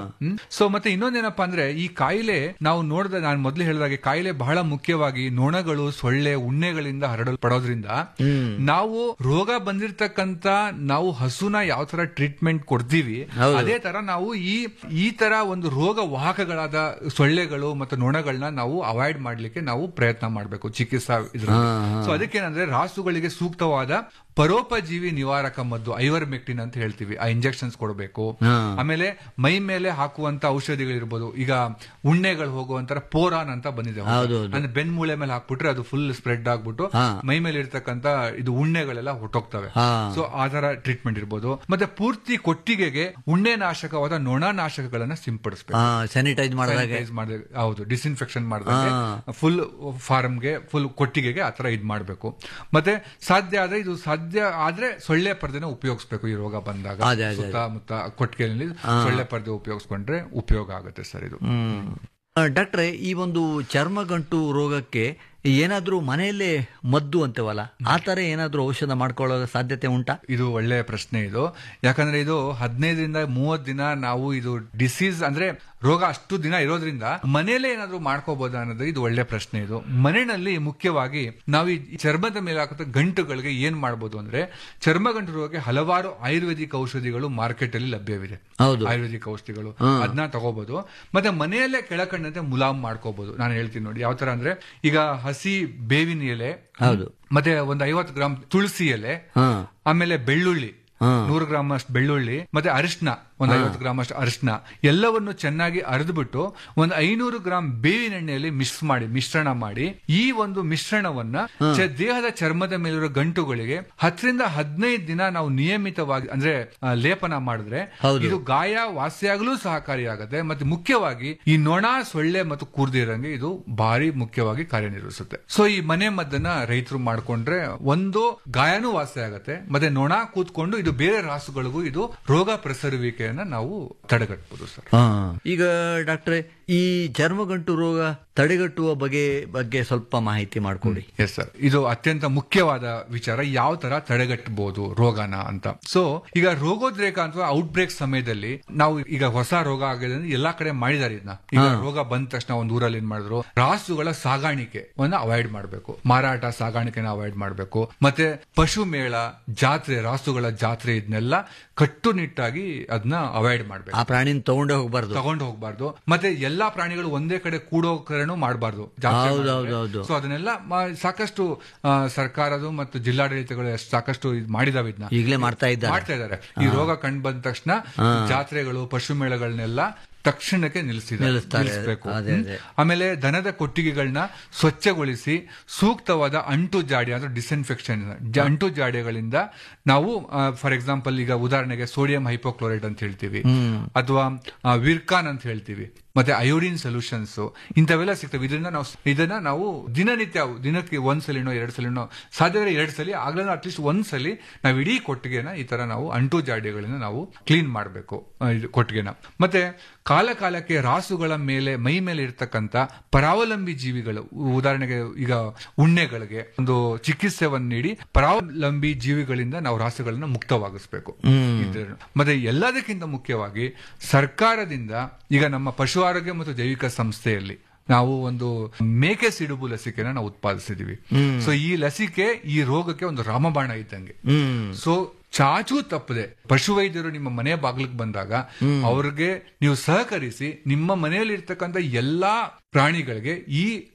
ಸೊ ಮತ್ತೆ ಇನ್ನೊಂದೇನಪ್ಪಾ ಅಂದ್ರೆ ಈ ಕಾಯಿಲೆ ನಾವು ನೋಡಿದ ನಾನು ಮೊದಲು ಹೇಳಿದಾಗೆ ಕಾಯಿಲೆ ಬಹಳ ಮುಖ್ಯವಾಗಿ ನೊಣಗಳು ಸೊಳ್ಳೆ ಉಣ್ಣೆಗಳಿಂದ ಹರಡಲ್ಪಡೋದ್ರಿಂದ ನಾವು ರೋಗ ಬಂದಿರತಕ್ಕಂತ ನಾವು ಹಸುನ ಯಾವ ತರ ಟ್ರೀಟ್ಮೆಂಟ್ ಕೊಡ್ತೀವಿ ಅದೇ ತರ ನಾವು ಈ ಈ ತರ ಒಂದು ರೋಗ ವಾಹಕಗಳಾದ ಸೊಳ್ಳೆಗಳು ಮತ್ತು ನೊಣಗಳನ್ನ ನಾವು ಅವಾಯ್ಡ್ ಮಾಡ್ಲಿಕ್ಕೆ ನಾವು ಪ್ರಯತ್ನ ಮಾಡಬೇಕು ಚಿಕಿತ್ಸಾ ಇದ್ರಲ್ಲಿ ಸೊ ಅದಕ್ಕೇನಂದ್ರೆ ರಾಸುಗಳಿಗೆ ಸೂಕ್ತವಾದ ಪರೋಪಜೀವಿ ನಿವಾರಕ ಮದ್ದು ಐವರ್ಮೆಕ್ಟಿನ್ ಅಂತ ಹೇಳ್ತೀವಿ ಆ ಇಂಜೆಕ್ಷನ್ಸ್ ಕೊಡಬೇಕು ಆಮೇಲೆ ಮೈ ಮೇಲೆ ಹಾಕುವಂತ ಔಷಧಿಗಳಿರ್ಬೋದು ಈಗ ಉಣ್ಣೆಗಳು ಹೋಗುವಂತರ ಪೋರಾನ್ ಅಂತ ಬಂದಿದೆ ಹೌದು, ಅಂದ್ರೆ ಬೆನ್ ಮೂಳೆ ಮೇಲೆ ಹಾಕ್ಬಿಟ್ರೆ ಅದು ಫುಲ್ ಸ್ಪ್ರೆಡ್ ಆಗ್ಬಿಟ್ಟು ಮೈ ಮೇಲೆ ಇರ್ತಕ್ಕಂತ ಇದು ಉಣ್ಣೆಗಳೆಲ್ಲ ಹೊಟ್ಟೋಗ್ತವೆ ಹಾ. ಸೊ ಆ ತರ ಟ್ರೀಟ್ಮೆಂಟ್ ಇರ್ಬೋದು ಮತ್ತೆ ಪೂರ್ತಿ ಕೊಟ್ಟಿಗೆಗೆ ಉಣ್ಣೆ ನಾಶಕವಾದ ನೊಣ ನಾಶಕಗಳನ್ನ ಸಿಂಪಡಿಸಬೇಕು ಸ್ಯಾನಿಟೈಸ್ ಮಾಡಿದಾಗ Sanitize ಮಾಡ್ದಾಗ- ಹೌದು ಡಿಸ್ಇನ್ಫೆಕ್ಷನ್ ಮಾಡಿದಾಗ ಫುಲ್ ಫಾರ್ಮ್ಗೆ ಫುಲ್ ಕೊಟ್ಟಿಗೆಗೆ ಆತರ ಇದ್ ಮಾಡಬೇಕು ಮತ್ತೆ ಸಾಧ್ಯ ಆದ್ರೆ ಇದು ಸಾಧ್ಯ ಆದ್ರೆ ಸೊಳ್ಳೆ ಪರ್ದೆನ ಉಪಯೋಗಿಸ್ಬೇಕು ಈ ರೋಗ ಬಂದಾಗ ಅದೇ, ಅದೇ, ಸುತ್ತಮುತ್ತ ಕೊಟ್ಟಿಗೆಯಲ್ಲಿ ಸೊಳ್ಳೆ ಪರ್ದೆ ಉಪಯೋಗಿಸ್ಕೊಂಡ್ರೆ ಉಪಯೋಗ ಆಗುತ್ತೆ ಸರ್ ಇದು ಹ್ಮ್ ಆ, ಡಾಕ್ಟ್ರೆ ಈ ಒಂದು ಚರ್ಮಗಂಟು ರೋಗಕ್ಕೆ ಏನಾದ್ರೂ ಮನೆಯಲ್ಲೇ ಮದ್ದು ಅಂತವಲ್ಲ ಆ ತರ ಏನಾದ್ರೂ ಔಷಧ ಮಾಡ್ಕೊಳ್ಳೋ ಸಾಧ್ಯತೆ ಉಂಟಾ ಇದು ಒಳ್ಳೆ ಪ್ರಶ್ನೆ ಇದು ಯಾಕಂದ್ರೆ ಇದು ಹದಿನೈದರಿಂದ ಮೂವತ್ ದಿನ ನಾವು ಇದು ಡಿಸೀಸ್ ಅಂದ್ರೆ ರೋಗ ಅಷ್ಟು ದಿನ ಇರೋದ್ರಿಂದ ಮನೆಯಲ್ಲೇ ಏನಾದ್ರೂ ಮಾಡ್ಕೋಬಹುದಾ ಅನ್ನೋದು ಇದು ಒಳ್ಳೆ ಪ್ರಶ್ನೆ ಇದು ಮನೆಯಲ್ಲಿ ಮುಖ್ಯವಾಗಿ ನಾವು ಈ ಚರ್ಮದ ಮೇಲೆ ಹಾಕುತ್ತ ಗಂಟುಗಳಿಗೆ ಏನ್ ಮಾಡ್ಬೋದು ಅಂದ್ರೆ ಚರ್ಮ ಗಂಟು ರೋಗಕ್ಕೆ ಹಲವಾರು ಆಯುರ್ವೇದಿಕ್ ಔಷಧಿಗಳು ಮಾರ್ಕೆಟ್ ಅಲ್ಲಿ ಲಭ್ಯವಿದೆ ಹೌದು. ಆಯುರ್ವೇದಿಕ್ ಔಷಧಿಗಳು ಅದನ್ನ ತಗೋಬಹುದು ಮತ್ತೆ ಮನೆಯಲ್ಲೇ ಕೆಳಕಂಡಂತೆ ಮುಲಾಮ್ ಮಾಡ್ಕೋಬಹುದು ನಾನು ಹೇಳ್ತೀನಿ ನೋಡಿ ಯಾವ ತರ ಅಂದ್ರೆ ಈಗ ಹಸಿ ಬೇವಿನ ಎಲೆ ಹೌದು. ಮತ್ತೆ ಒಂದು ಐವತ್ತು ಗ್ರಾಮ್ ತುಳಸಿ ಎಲೆ ಹಾ ಆಮೇಲೆ ಬೆಳ್ಳುಳ್ಳಿ ನೂರು ಗ್ರಾಮ್ ಅಷ್ಟು ಬೆಳ್ಳುಳ್ಳಿ ಮತ್ತೆ ಅರಿಶಿನ ಒಂದು ಐವತ್ತು ಗ್ರಾಮ್ ಅಷ್ಟು ಅರಿಶಿನ ಎಲ್ಲವನ್ನು ಚೆನ್ನಾಗಿ ಅರೆದ್ಬಿಟ್ಟು ಒಂದು ಐನೂರು ಗ್ರಾಮ್ ಬೇವಿನ ಎಣ್ಣೆಯಲ್ಲಿ ಮಿಕ್ಸ್ ಮಾಡಿ ಮಿಶ್ರಣ ಮಾಡಿ ಈ ಒಂದು ಮಿಶ್ರಣವನ್ನ ಚ- ದೇಹದ ಚರ್ಮದ ಮೇಲಿರೋ ಗಂಟುಗಳಿಗೆ ಹತ್ತರಿಂದ ಹದಿನೈದು ದಿನ ನಾವು ನಿಯಮಿತವಾಗಿ ಅಂದ್ರೆ ಆ, ಲೇಪನ ಮಾಡಿದ್ರೆ ಹೌದು. ಇದು ಗಾಯ ವಾಸಿಯಾಗಲು ಸಹಕಾರಿಯಾಗುತ್ತೆ ಮತ್ತೆ ಮುಖ್ಯವಾಗಿ ಈ ನೊಣ ಸೊಳ್ಳೆ ಮತ್ತು ಕೂರ್ದಿರಂಗೆ ಇದು ಭಾರಿ ಮುಖ್ಯವಾಗಿ ಕಾರ್ಯನಿರ್ವಹಿಸುತ್ತೆ ಸೊ ಈ ಮನೆ ಮದ್ದನ್ನ ರೈತರು ಮಾಡ್ಕೊಂಡ್ರೆ ಒಂದು ಗಾಯನೂ ವಾಸಿ ಆಗುತ್ತೆ ಮತ್ತೆ ನೊಣ ಕೂತ್ಕೊಂಡು ಇದು ಬೇರೆ ರಾಸುಗಳಿಗೂ ಇದು ರೋಗ ಪ್ರಸರುವಿಕೆಯನ್ನ ನಾವು ತಡೆಗಟ್ಟಬಹುದು ಸರ್ ಹಾ. ಈಗ ಡಾಕ್ಟ್ರೆ ಈ ಚರ್ಮಗಂಟು ರೋಗ ತಡೆಗಟ್ಟುವ ಬಗೆ ಬಗ್ಗೆ ಸ್ವಲ್ಪ ಮಾಹಿತಿ ಮಾಡ್ಕೊಡಿ ಎಸ್ ಸರ್ ಇದು ಅತ್ಯಂತ ಮುಖ್ಯವಾದ ವಿಚಾರ ಯಾವ ತರ ತಡೆಗಟ್ಟಬಹುದು ರೋಗನ ಅಂತ ಸೊ ಈಗ ರೋಗೋದ್ರೇಕ ಅಥವಾ ಔಟ್ಬ್ರೇಕ್ ಸಮಯದಲ್ಲಿ ನಾವು ಈಗ ಹೊಸ ರೋಗ ಆಗಿದೆ ಅಂದ್ರೆ ಎಲ್ಲಾ ಕಡೆ ಮಾಡಿದಾರೆ ಇದನ್ನ ಈಗ ರೋಗ ಬಂದ ತಕ್ಷಣ ಒಂದ್ ಊರಲ್ಲಿ ಏನ್ ಮಾಡಿದ್ರು ರಾಸುಗಳ ಸಾಗಾಣಿಕೆ ಅವಾಯ್ಡ್ ಮಾಡಬೇಕು ಮಾರಾಟ ಸಾಗಾಣಿಕೆನ ಅವಾಯ್ಡ್ ಮಾಡಬೇಕು ಮತ್ತೆ ಪಶು ಮೇಳ ಜಾತ್ರೆ ರಾಸುಗಳ ಜಾತ್ರೆ ಇದನ್ನೆಲ್ಲ ಕಟ್ಟುನಿಟ್ಟಾಗಿ ಅದನ್ನ ಅವಾಯ್ಡ್ ಮಾಡಬೇಕು ಆ ಪ್ರಾಣಿನ ತಗೊಂಡೇ ಹೋಗ್ಬಾರ್ದು ತಗೊಂಡು ಹೋಗ್ಬಾರ್ದು ಮತ್ತೆ ಎಲ್ಲಾ ಪ್ರಾಣಿಗಳು ಒಂದೇ ಕಡೆ ಕೂಡೋ ಕರೆನೂ ಮಾಡಬಾರ್ದು ಹೌದು, ಹೌದು, ಹೌದು. ಸೊ ಅದನ್ನೆಲ್ಲ ಮ- ಸಾಕಷ್ಟು ಆ, ಸರ್ಕಾರದು ಮತ್ತು ಜಿಲ್ಲಾಡಳಿತಗಳು ಎಷ್ಟ್ ಸಾಕಷ್ಟು ಇದ್ ಮಾಡಿದಾವೆ ಇದನ್ನ ಈಗಲೇ ಮಾಡ್ತಾ ಇದ್ದಾರೆ ಮಾಡ್ತಾ ಇದ್ದಾರೆ ಈ ರೋಗ ಕಂಡು ಬಂದ ತಕ್ಷಣ ಜಾತ್ರೆಗಳು ಪಶು ಮೇಳಗಳನ್ನೆಲ್ಲ ತಕ್ಷಣಕ್ಕೆ ನಿಲ್ಲಿಸಿದ್ದಾರೆ ನಿಲ್ಲಿಸ್ತಾರೆ. ನಿಲ್ಲಿಸ್ಬೇಕು ಅದೇ, ಹ್ಮ್. ಅದೇ. ಆಮೇಲೆ ದನದ ಕೊಟ್ಟಿಗೆಗಳನ್ನ ಸ್ವಚ್ಛಗೊಳಿಸಿ ಸೂಕ್ತವಾದ ಅಂಟು ಜಾಡಿ ಅಂದ್ರೆ ಡಿಸ್ಇನ್ಫೆಕ್ಷನ್ ಅಂಟು ಜಾಡಿಗಳಿಂದ ನಾವು ಫಾರ್ ಎಕ್ಸಾಂಪಲ್ ಈಗ ಉದಾಹರಣೆಗೆ ಸೋಡಿಯಂ ಹೈಪೋಕ್ಲೋರೈಡ್ ಅಂತ ಹೇಳ್ತೀವಿ ಅಥವಾ ವಿರ್ಕಾನ್ ಅಂತ ಹೇಳ್ತೀವಿ ಮತ್ತೆ ಅಯೋಡಿನ್ ಸೊಲ್ಯೂಷನ್ಸ್ ಇಂಥವೆಲ್ಲ ಸಿಗ್ತವೆ ಇದರಿಂದ ನಾವು ಇದನ್ನ ನಾವು ದಿನನಿತ್ಯ ದಿನಕ್ಕೆ ಒಂದ್ ಸಲಿನೋ ಎರಡ್ ಸಲಿನೋ ಸಾಧ್ಯವಾದ್ರೆ ಎರಡ್ ಸಲಿ ಆಗ್ಲೂ ಅಟ್ಲೀಸ್ಟ್ ಒಂದ್ ಸಲಿ ನಾವು ಇಡೀ ಕೊಟ್ಟಿಗೆನ ಈ ತರ ನಾವು ಅಂಟು ಜಾಡಿಗಳನ್ನ ನಾವು ಕ್ಲೀನ್ ಮಾಡಬೇಕು ಕೊಟ್ಟಿಗೆನ ಮತ್ತೆ ಕಾಲ ಕಾಲಕ್ಕೆ ರಾಸುಗಳ ಮೇಲೆ ಮೈ ಮೇಲೆ ಇರ್ತಕ್ಕಂಥ ಪರಾವಲಂಬಿ ಜೀವಿಗಳು ಉದಾಹರಣೆಗೆ ಈಗ ಉಣ್ಣೆಗಳಿಗೆ ಒಂದು ಚಿಕಿತ್ಸೆವನ್ನು ನೀಡಿ ಪರಾವಲಂಬಿ ಜೀವಿಗಳಿಂದ ನಾವು ರಾಸುಗಳನ್ನ ಮುಕ್ತವಾಗಿಸಬೇಕು ಇದ್ರ- ಮತ್ತೆ ಎಲ್ಲದಕ್ಕಿಂತ ಮುಖ್ಯವಾಗಿ ಸರ್ಕಾರದಿಂದ ಈಗ ನಮ್ಮ ಪಶು ಆರೋಗ್ಯ ಮತ್ತು ಜೈವಿಕ ಸಂಸ್ಥೆಯಲ್ಲಿ ನಾವು ಒಂದು ಮೇಕೆ ಸಿಡುಬು ಲಸಿಕೆನ ನಾವು ಉತ್ಪಾದಿಸಿದೀವಿ ಸೊ ಈ ಲಸಿಕೆ ಈ ರೋಗಕ್ಕೆ ಒಂದು ರಾಮಬಾಣ ಇದ್ದಂಗೆ ಸೊ ಚಾಚೂ ತಪ್ಪದೆ ಪಶುವೈದ್ಯರು ನಿಮ್ಮ ಮನೆ ಬಾಗಿಲಿಗೆ ಬಂದಾಗ ಅವ್ರಿಗೆ ನೀವು ಸಹಕರಿಸಿ ನಿಮ್ಮ ಮನೆಯಲ್ಲಿ ಇರ್ತಕ್ಕಂಥ ಎಲ್ಲಾ ಪ್ರಾಣಿಗಳಿಗೆ ಈ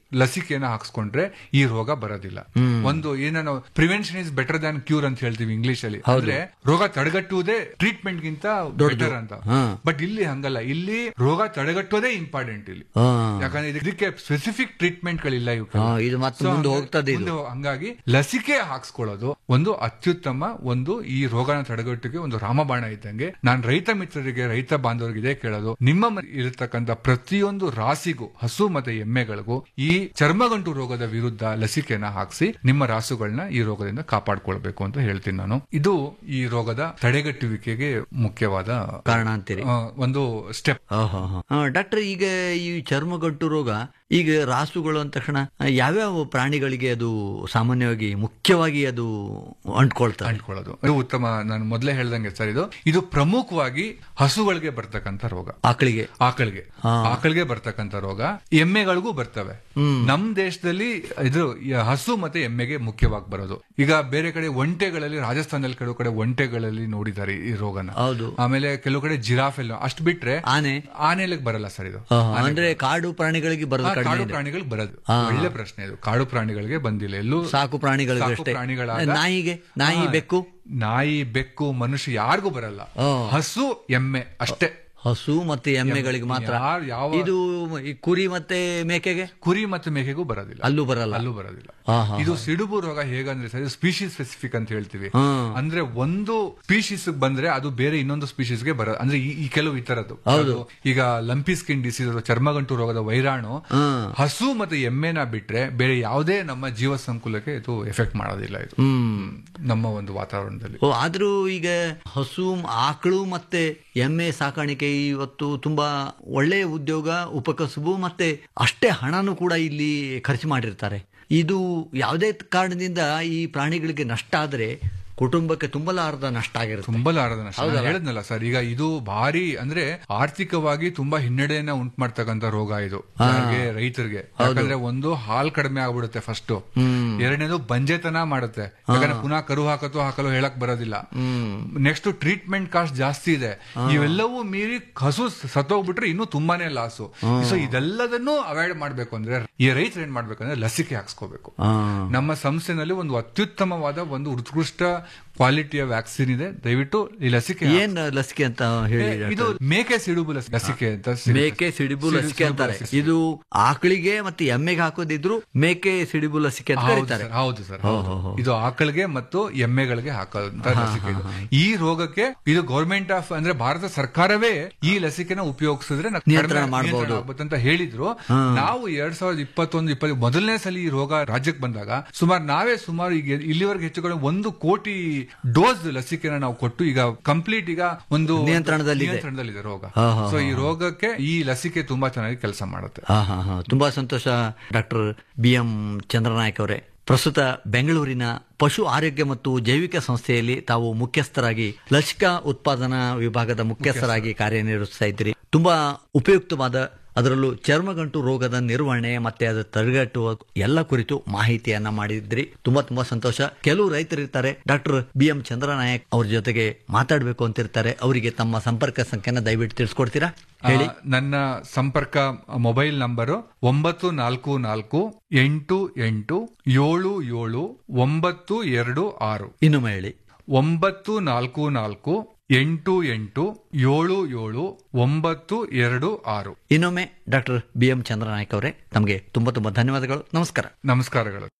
ಲಸಿಕೆಯನ್ನ ಹಾಕ್ಸ್ಕೊಂಡ್ರೆ ಈ ರೋಗ ಬರೋದಿಲ್ಲ ಒಂದು ಏನ ನಾವು prevention is better than cure ಅಂತ ಹೇಳ್ತೀವಿ ಇಂಗ್ಲಿಷ್ ಅಲ್ಲಿ ಅಂದ್ರೆ ರೋಗ ತಡೆಗಟ್ಟುವುದೇ ಟ್ರೀಟ್ಮೆಂಟ್ ಗಿಂತ ಬೆಟರ್ ಅಂತ ಬಟ್ ಇಲ್ಲಿ ಹಂಗಲ್ಲ ಇಲ್ಲಿ ರೋಗ ತಡೆಗಟ್ಟುವುದೇ ಇಂಪಾರ್ಟೆಂಟ್ ಇಲ್ಲಿ ಹಾ. ಯಾಕಂದ್ರೆ ಇದಕ್ಕೆ ಸ್ಪೆಸಿಫಿಕ್ ಟ್ರೀಟ್ಮೆಂಟ್ ಗಳಿಲ್ಲ ಇವಕ್ಕೆ. ಹಾ, ಇದು ಮತ್ತೆ So, ಮುಂದೆ ಹಂಗಾಗಿ- ಹೋಗ್ತದೆ ಇದು. ಮುಂದೆ ಹೋ- ಹಂಗಾಗಿ ಲಸಿಕೆ ಹಾಕ್ಸ್ಕೊಳ್ಳೋದು ಒಂದು ಅತ್ಯುತ್ತಮ ಒಂದು ಈ ರೋಗನ ತಡೆಗಟ್ಟಕ್ಕೆ ಒಂದು ರಾಮಬಾಣ ಇದ್ದಂಗೆ ನಾನು ರೈತ ಮಿತ್ರರಿಗೆ ರೈತ ಬಾಂಧವರಿಗೆ ಇದೇ ಕೇಳೋದು ನಿಮ್ಮ ಮನೆ ಇರತಕ್ಕಂತ ಪ್ರತಿಯೊಂದು ರಾಸಿಗೂ ಹಸು ಮತ್ತೆ ಎಮ್ಮೆಗಳಿಗೂ ಈ ಚರ್ಮಗಂಟು ರೋಗದ ವಿರುದ್ಧ ಲಸಿಕೆನ ಹಾಕಿಸಿ ನಿಮ್ಮ ರಾಸುಗಳನ್ನ ಈ ರೋಗದಿಂದ ಕಾಪಾಡ್ಕೊಳ್ಬೇಕು ಅಂತ ಹೇಳ್ತೀನಿ ನಾನು ಇದು ಈ ರೋಗದ ತಡೆಗಟ್ಟುವಿಕೆಗೆ ಮುಖ್ಯವಾದ ಕಾರಣ ಅಂತೀರಿ ಆ, ಒಂದು ಸ್ಟೆಪ್ ಡಾಕ್ಟರ್ ಈಗ ಈ ಚರ್ಮಗಂಟು ರೋಗ ಈಗ ರಾಸುಗಳು ಅಂದ ತಕ್ಷಣ ಯಾವ್ಯಾವ ಪ್ರಾಣಿಗಳಿಗೆ ಅದು ಸಾಮಾನ್ಯವಾಗಿ ಮುಖ್ಯವಾಗಿ ಅದು ಅಂಟ್ಕೊಳ್ತಾರೆ ಅಂಟ್ಕೊಳ್ಳೋದು ಇದು ಉತ್ತಮ ನಾನು ಮೊದಲೇ ಹೇಳ್ದಂಗೆ ಸರ್ ಇದು ಇದು ಪ್ರಮುಖವಾಗಿ ಹಸುಗಳಿಗೆ ಬರ್ತಕ್ಕಂಥ ರೋಗ ಆಕಳಿಗೆ ಆಕಳಿಗೆ ಆಕಳಿಗೆ ಬರ್ತಕ್ಕಂಥ ರೋಗ ಎಮ್ಮೆಗಳಿಗೂ ಬರ್ತವೆ ನಮ್ ದೇಶದಲ್ಲಿ ಇದು ಈ ಹಸು ಮತ್ತೆ ಎಮ್ಮೆಗೆ ಮುಖ್ಯವಾಗಿ ಬರೋದು ಈಗ ಬೇರೆ ಕಡೆ ಒಂಟೆಗಳಲ್ಲಿ ರಾಜಸ್ಥಾನದಲ್ಲಿ ಕೆಲವು ಕಡೆ ಒಂಟೆಗಳಲ್ಲಿ ನೋಡಿದ್ದಾರೆ ಈ ರೋಗನ ಹೌದು ಆಮೇಲೆ ಕೆಲವು ಕಡೆ ಜಿರಾಫ್ ಎಲ್ಲ ಅಷ್ಟು ಬಿಟ್ರೆ ಆನೆ ಆನೆಗಳಿಗೆ ಬರಲ್ಲ ಸರ್ ಇದು ಆ, ಅಂದ್ರೆ ಕಾಡು ಪ್ರಾಣಿಗಳಿಗೆ ಬರೋದು ಆ, ಕಡಿಮೆ ಕಾಡು ಇದೆ. ಪ್ರಾಣಿಗಳಿಗೆ ಬರೋದು ಒಳ್ಳೆ ಪ್ರಶ್ನೆ ಇದು ಕಾಡು ಪ್ರಾಣಿಗಳಿಗೆ ಬಂದಿಲ್ಲ ಎಲ್ಲೂ ಸಾಕು ಪ್ರಾಣಿಗಳಿಗೆ ಸಾಕು ಅಷ್ಟೇ ಪ್ರಾಣಿಗಳಾದ- ನಾಯಿಗೆ ನಾಯಿ ಹಾ. ಬೆಕ್ಕು ನಾಯಿ ಬೆಕ್ಕು ಮನುಷ್ಯ ಯಾರಿಗೂ ಬರಲ್ಲ ಆ. ಹಸು ಎಮ್ಮೆ ಅಷ್ಟೇ ಹಸು ಮತ್ತೆ ಎಮ್ಮೆಗಳಿಗೆ ಮಾತ್ರ ಯಾರ್- ಯಾವ ಇದು ಈ ಕುರಿ ಮತ್ತೆ ಮೇಕೆಗೆ ಕುರಿ ಮತ್ತು ಮೇಕೆಗೂ ಬರೋದಿಲ್ಲ ಅಲ್ಲೂ ಬರಲ್ಲ ಅಲ್ಲೂ ಬರೋದಿಲ್ಲ ಹಾ, ಹಾ, ಇದು ಸಿಡುಬು ರೋಗ ಹೇಗಂದ್ರೆ ಸರ್ ಸ್ಪೀಶೀಸ್ ಸ್ಪೆಸಿಫಿಕ್ ಅಂತ ಹೇಳ್ತೀವಿ ಹಾ. ಅಂದ್ರೆ ಒಂದು ಸ್ಪೀಶೀಸ್ ಬಂದ್ರೆ ಅದು ಬೇರೆ ಇನ್ನೊಂದು species ಗೆ ಬರೋದು ಅಂದ್ರೆ ಈ- ಈ ಕೆಲವು ಈ ತರದ್ದು ಹೌದು. ಅದು ಈಗ ಲಂಪಿ ಸ್ಕಿನ್ ಡಿಸೀಸ್ ಚರ್ಮಗಂಟು ರೋಗದ ವೈರಾಣು ಹಾ. ಹಸು ಮತ್ತೆ ಎಮ್ಮೆನ ಬಿಟ್ರೆ ಬೇರೆ ಯಾವುದೇ ನಮ್ಮ ಜೀವ ಸಂಕುಲಕ್ಕೆ ಇದು ಎಫೆಕ್ಟ್ ಮಾಡೋದಿಲ್ಲ ಇದು ಹ್ಮ್ ನಮ್ಮ ಒಂದು ವಾತಾವರಣದಲ್ಲಿ ಓ ಆದ್ರೂ ಈಗ ಹಸು ಆಕಳು ಮತ್ತೆ ಎಮ್ಮೆ ಸಾಕಾಣಿಕೆ ಇವತ್ತು ತುಂಬಾ ಒಳ್ಳೆಯ ಉದ್ಯೋಗ ಉಪಕಸುಬು ಮತ್ತೆ ಅಷ್ಟೇ ಹಣನೂ ಕೂಡ ಇಲ್ಲಿ ಖರ್ಚು ಮಾಡಿರ್ತಾರೆ ಇದು ಯಾವುದೇ ಕಾರಣದಿಂದ ಈ ಪ್ರಾಣಿಗಳಿಗೆ ನಷ್ಟ ಆದ್ರೆ ಕುಟುಂಬಕ್ಕೆ ತುಂಬಲಾರದ ನಷ್ಟ ಆಗಿರುತ್ತೆ ತುಂಬಲಾರದ ನಷ್ಟ ನಾನು ಹೇಳಿದ್ನಲ್ಲ ಸರ್ ಈಗ ಇದು ಭಾರಿ ಅಂದ್ರೆ ಆರ್ಥಿಕವಾಗಿ ತುಂಬಾ ಹಿನ್ನಡೆಯನ್ನ ಉಂಟು ಮಾಡ್ತಕ್ಕಂತ ರೋಗ ಇದು ಯಾರಿಗೆ ರೈತರಿಗೆ ಯಾಕಂದ್ರೆ ಒಂದು ಹಾಲ್ ಕಡಿಮೆ ಆಗ್ಬಿಡುತ್ತೆ ಫಸ್ಟ್ ಎರಡನೇದು ಬಂಜೆತನ ಮಾಡುತ್ತೆ ಯಾಕಂದ್ರೆ ಪುನಃ ಕರು ಹಾಕತ್ತೋ ಹಾಕಲು ಹೇಳಕ್ ಬರೋದಿಲ್ಲ ನೆಕ್ಸ್ಟ್ ಟ್ರೀಟ್ಮೆಂಟ್ ಕಾಸ್ಟ್ ಜಾಸ್ತಿ ಇದೆ ಇವೆಲ್ಲವೂ ಮೀರಿ ಹಸು ಸತ್ತೋಗ್ಬಿಟ್ರೆ ಇನ್ನೂ ತುಂಬಾನೇ ಲಾಸು ಸೊ ಇದೆಲ್ಲದನ್ನು ಅವಾಯ್ಡ್ ಮಾಡ್ಬೇಕು ಅಂದ್ರೆ ಈ ರೈತರು ಏನ್ ಮಾಡ್ಬೇಕಂದ್ರೆ ಲಸಿಕೆ ಹಾಕ್ಸ್ಕೋಬೇಕು ಆ, ನಮ್ಮ ಸಂಸ್ಥೆನಲ್ಲಿ ಒಂದು ಅತ್ಯುತ್ತಮವಾದ ಒಂದು ಉತ್ಕೃಷ್ಟ ಕ್ವಾಲಿಟಿಯ ವ್ಯಾಕ್ಸಿನ್ ಇದೆ ದಯವಿಟ್ಟು ಈ ಲಸಿಕೆ ಏನ್ ಲಸಿಕೆ ಅಂತ ಹೇಳಿ ಹಾಕ್ಸಿ. ಇದು ಮೇಕೆ ಸಿಡುಬು ಲಸ್- ಲಸಿಕೆ ಅಂತ ಸಿಗುತ್ತೆ. ಮೇಕೆ ಸಿಡಿಬು ಸಿಡಿ- ಲಸಿಕೆ ಅಂತಾರೆ ಸಿಡಿಬು ಲಸಿಕೆ. ಇದು ಆಕಳಿಗೆ ಮತ್ತೆ ಎಮ್ಮೆಗೆ ಹಾಕೋದಿದ್ರು ಮೇಕೆ ಸಿಡಿಬು ಲಸಿಕೆ ಅಂತ ಹೌದು ಕರೀತಾರೆ ಸರ್, ಹೌದು ಸರ್ ಹೌದು. ಇದು ಆಕಳಿಗೆ ಮತ್ತು ಎಮ್ಮೆಗಳಿಗೆ ಹಾಕೋದಂತ ಲಸಿಕೆ ಇದು ಈ ರೋಗಕ್ಕೆ ಇದು ಗೌರ್ಮೆಂಟ್ ಆಫ್ ಅಂದ್ರೆ ಭಾರತ ಸರ್ಕಾರವೇ ಈ ಲಸಿಕೆನ ಉಪಯೋಗಿಸಿದ್ರೆ ನಾವು ನಿಯಂತ್ರಣ ಕಡಿಮೆ ಮಾಡ್ಬೋದು. ನಿಯಂತ್ರಣ ಆಗ್ಬೋದು ಅಂತ ಹೇಳಿದ್ರು ನಾವು ಎರಡ್ ಸಾವಿರದ ಇಪ್ಪತ್ತೊಂದು ಇಪ್ಪತ್ತು ಮೊದಲನೇ ಸಲ ಈ ರೋಗ ರಾಜ್ಯಕ್ಕೆ ಬಂದಾಗ ಸುಮಾರು ನಾವೇ ಸುಮಾರು ಈಗ ಇಲ್ಲಿವರೆಗೆ ಹೆಚ್ಚು ಕಡಿಮೆ ಒಂದು ಕೋಟಿ ಡೋಸ್ ಲಸಿಕೆನ ನಾವು ಕೊಟ್ಟು ಈಗ ಕಂಪ್ಲೀಟ್ ಈಗ ಒಂದು ನಿಯಂತ್ರಣದಲ್ಲಿದೆ. ನಿಯಂತ್ರಣದಲ್ಲಿದೆ ರೋಗ ಹಾ, ಹಾ, ಸೊ ಈ ರೋಗಕ್ಕೆ ಈ ಲಸಿಕೆ ತುಂಬಾ ಚೆನ್ನಾಗಿ ಕೆಲಸ ಮಾಡುತ್ತೆ ಹಾ ಹಾ ಹಾ ತುಂಬಾ ಸಂತೋಷ ಡಾಕ್ಟರ್ ಬಿ ಎಂ ಚಂದ್ರನಾಯಕ್ ಅವರೇ ಪ್ರಸ್ತುತ ಬೆಂಗಳೂರಿನ ಪಶು ಆರೋಗ್ಯ ಮತ್ತು ಜೈವಿಕ ಸಂಸ್ಥೆಯಲ್ಲಿ ತಾವು ಮುಖ್ಯಸ್ಥರಾಗಿ ಲಸಿಕಾ ಉತ್ಪಾದನಾ ವಿಭಾಗದ ಮುಖ್ಯಸ್ಥರಾಗಿ ಕಾರ್ಯನಿರ್ವಹಿಸ್ತಾ ಇದ್ದೀರಿ ತುಂಬಾ ಉಪಯುಕ್ತವಾದ ಅದರಲ್ಲೂ ಚರ್ಮಗಂಟು ರೋಗದ ನಿರ್ವಹಣೆ ಮತ್ತೆ ಅದರ ತಡೆಗಟ್ಟುವ ಎಲ್ಲ ಕುರಿತು ಮಾಹಿತಿಯನ್ನ ಮಾಡಿದ್ರಿ ತುಂಬಾ ತುಂಬಾ ಸಂತೋಷ ಕೆಲವು ರೈತರು ಇರ್ತಾರೆ ಡಾಕ್ಟರ್ ಬಿ ಎಂ ಚಂದ್ರನಾಯಕ್ ಅವ್ರ ಜೊತೆಗೆ ಮಾತಾಡಬೇಕು ಅಂತಿರ್ತಾರೆ ಅವರಿಗೆ ತಮ್ಮ ಸಂಪರ್ಕ ಸಂಖ್ಯೆನ ದಯವಿಟ್ಟು ತಿಳಿಸ್ಕೊಡ್ತೀರಾ ಹೇಳಿ ಆ, ನನ್ನ ಸಂಪರ್ಕ ಮೊಬೈಲ್ ನಂಬರು ಒಂಬತ್ತು ನಾಲ್ಕು ನಾಲ್ಕು ಎಂಟು ಎಂಟು ಏಳು ಏಳು ಒಂಬತ್ತು ಎರಡು ಆರು ಇನ್ನೊಮ್ಮೆ ಹೇಳಿ ಒಂಬತ್ತು ನಾಲ್ಕು ನಾಲ್ಕು ಎಂಟು ಎಂಟು ಏಳು ಏಳು ಒಂಬತ್ತು ಎರಡು ಆರು ಇನ್ನೊಮ್ಮೆ ಡಾಕ್ಟರ್ ಬಿ ಎಂ ಚಂದ್ರನಾಯಕ್ ಅವರೇ ತಮಗೆ ತುಂಬಾ ತುಂಬಾ ಧನ್ಯವಾದಗಳು ನಮಸ್ಕಾರ ನಮಸ್ಕಾರಗಳು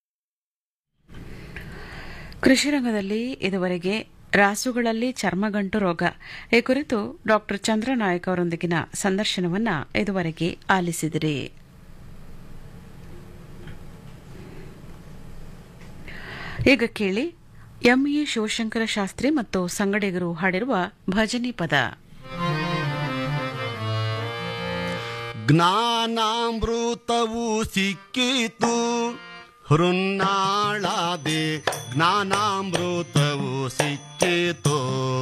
ಕೃಷಿ ರಂಗದಲ್ಲಿ ಇದುವರೆಗೆ ರಾಸುಗಳಲ್ಲಿ ಚರ್ಮಗಂಟು ರೋಗ ಈ ಕುರಿತು ಡಾಕ್ಟರ್ ಚಂದ್ರನಾಯಕ್ ಅವರೊಂದಿಗಿನ ಸಂದರ್ಶನವನ್ನ ಇದುವರೆಗೆ ಆಲಿಸಿದಿರಿ ಈಗ ಕೇಳಿ ಎಂಇ ಶಿವಶಂಕರ ಶಾಸ್ತ್ರಿ ಮತ್ತು ಸಂಗಡಿಗರು ಹಾಡಿರುವ ಭಜನಿ ಪದ ಜ್ಞಾನಾಮೃತವು ಸಿಕ್ಕಿತು ಹೃನ್ನಾಳಾದೆ ಜ್ಞಾನಾಮೃತವು ಸಿಕ್ಕಿತು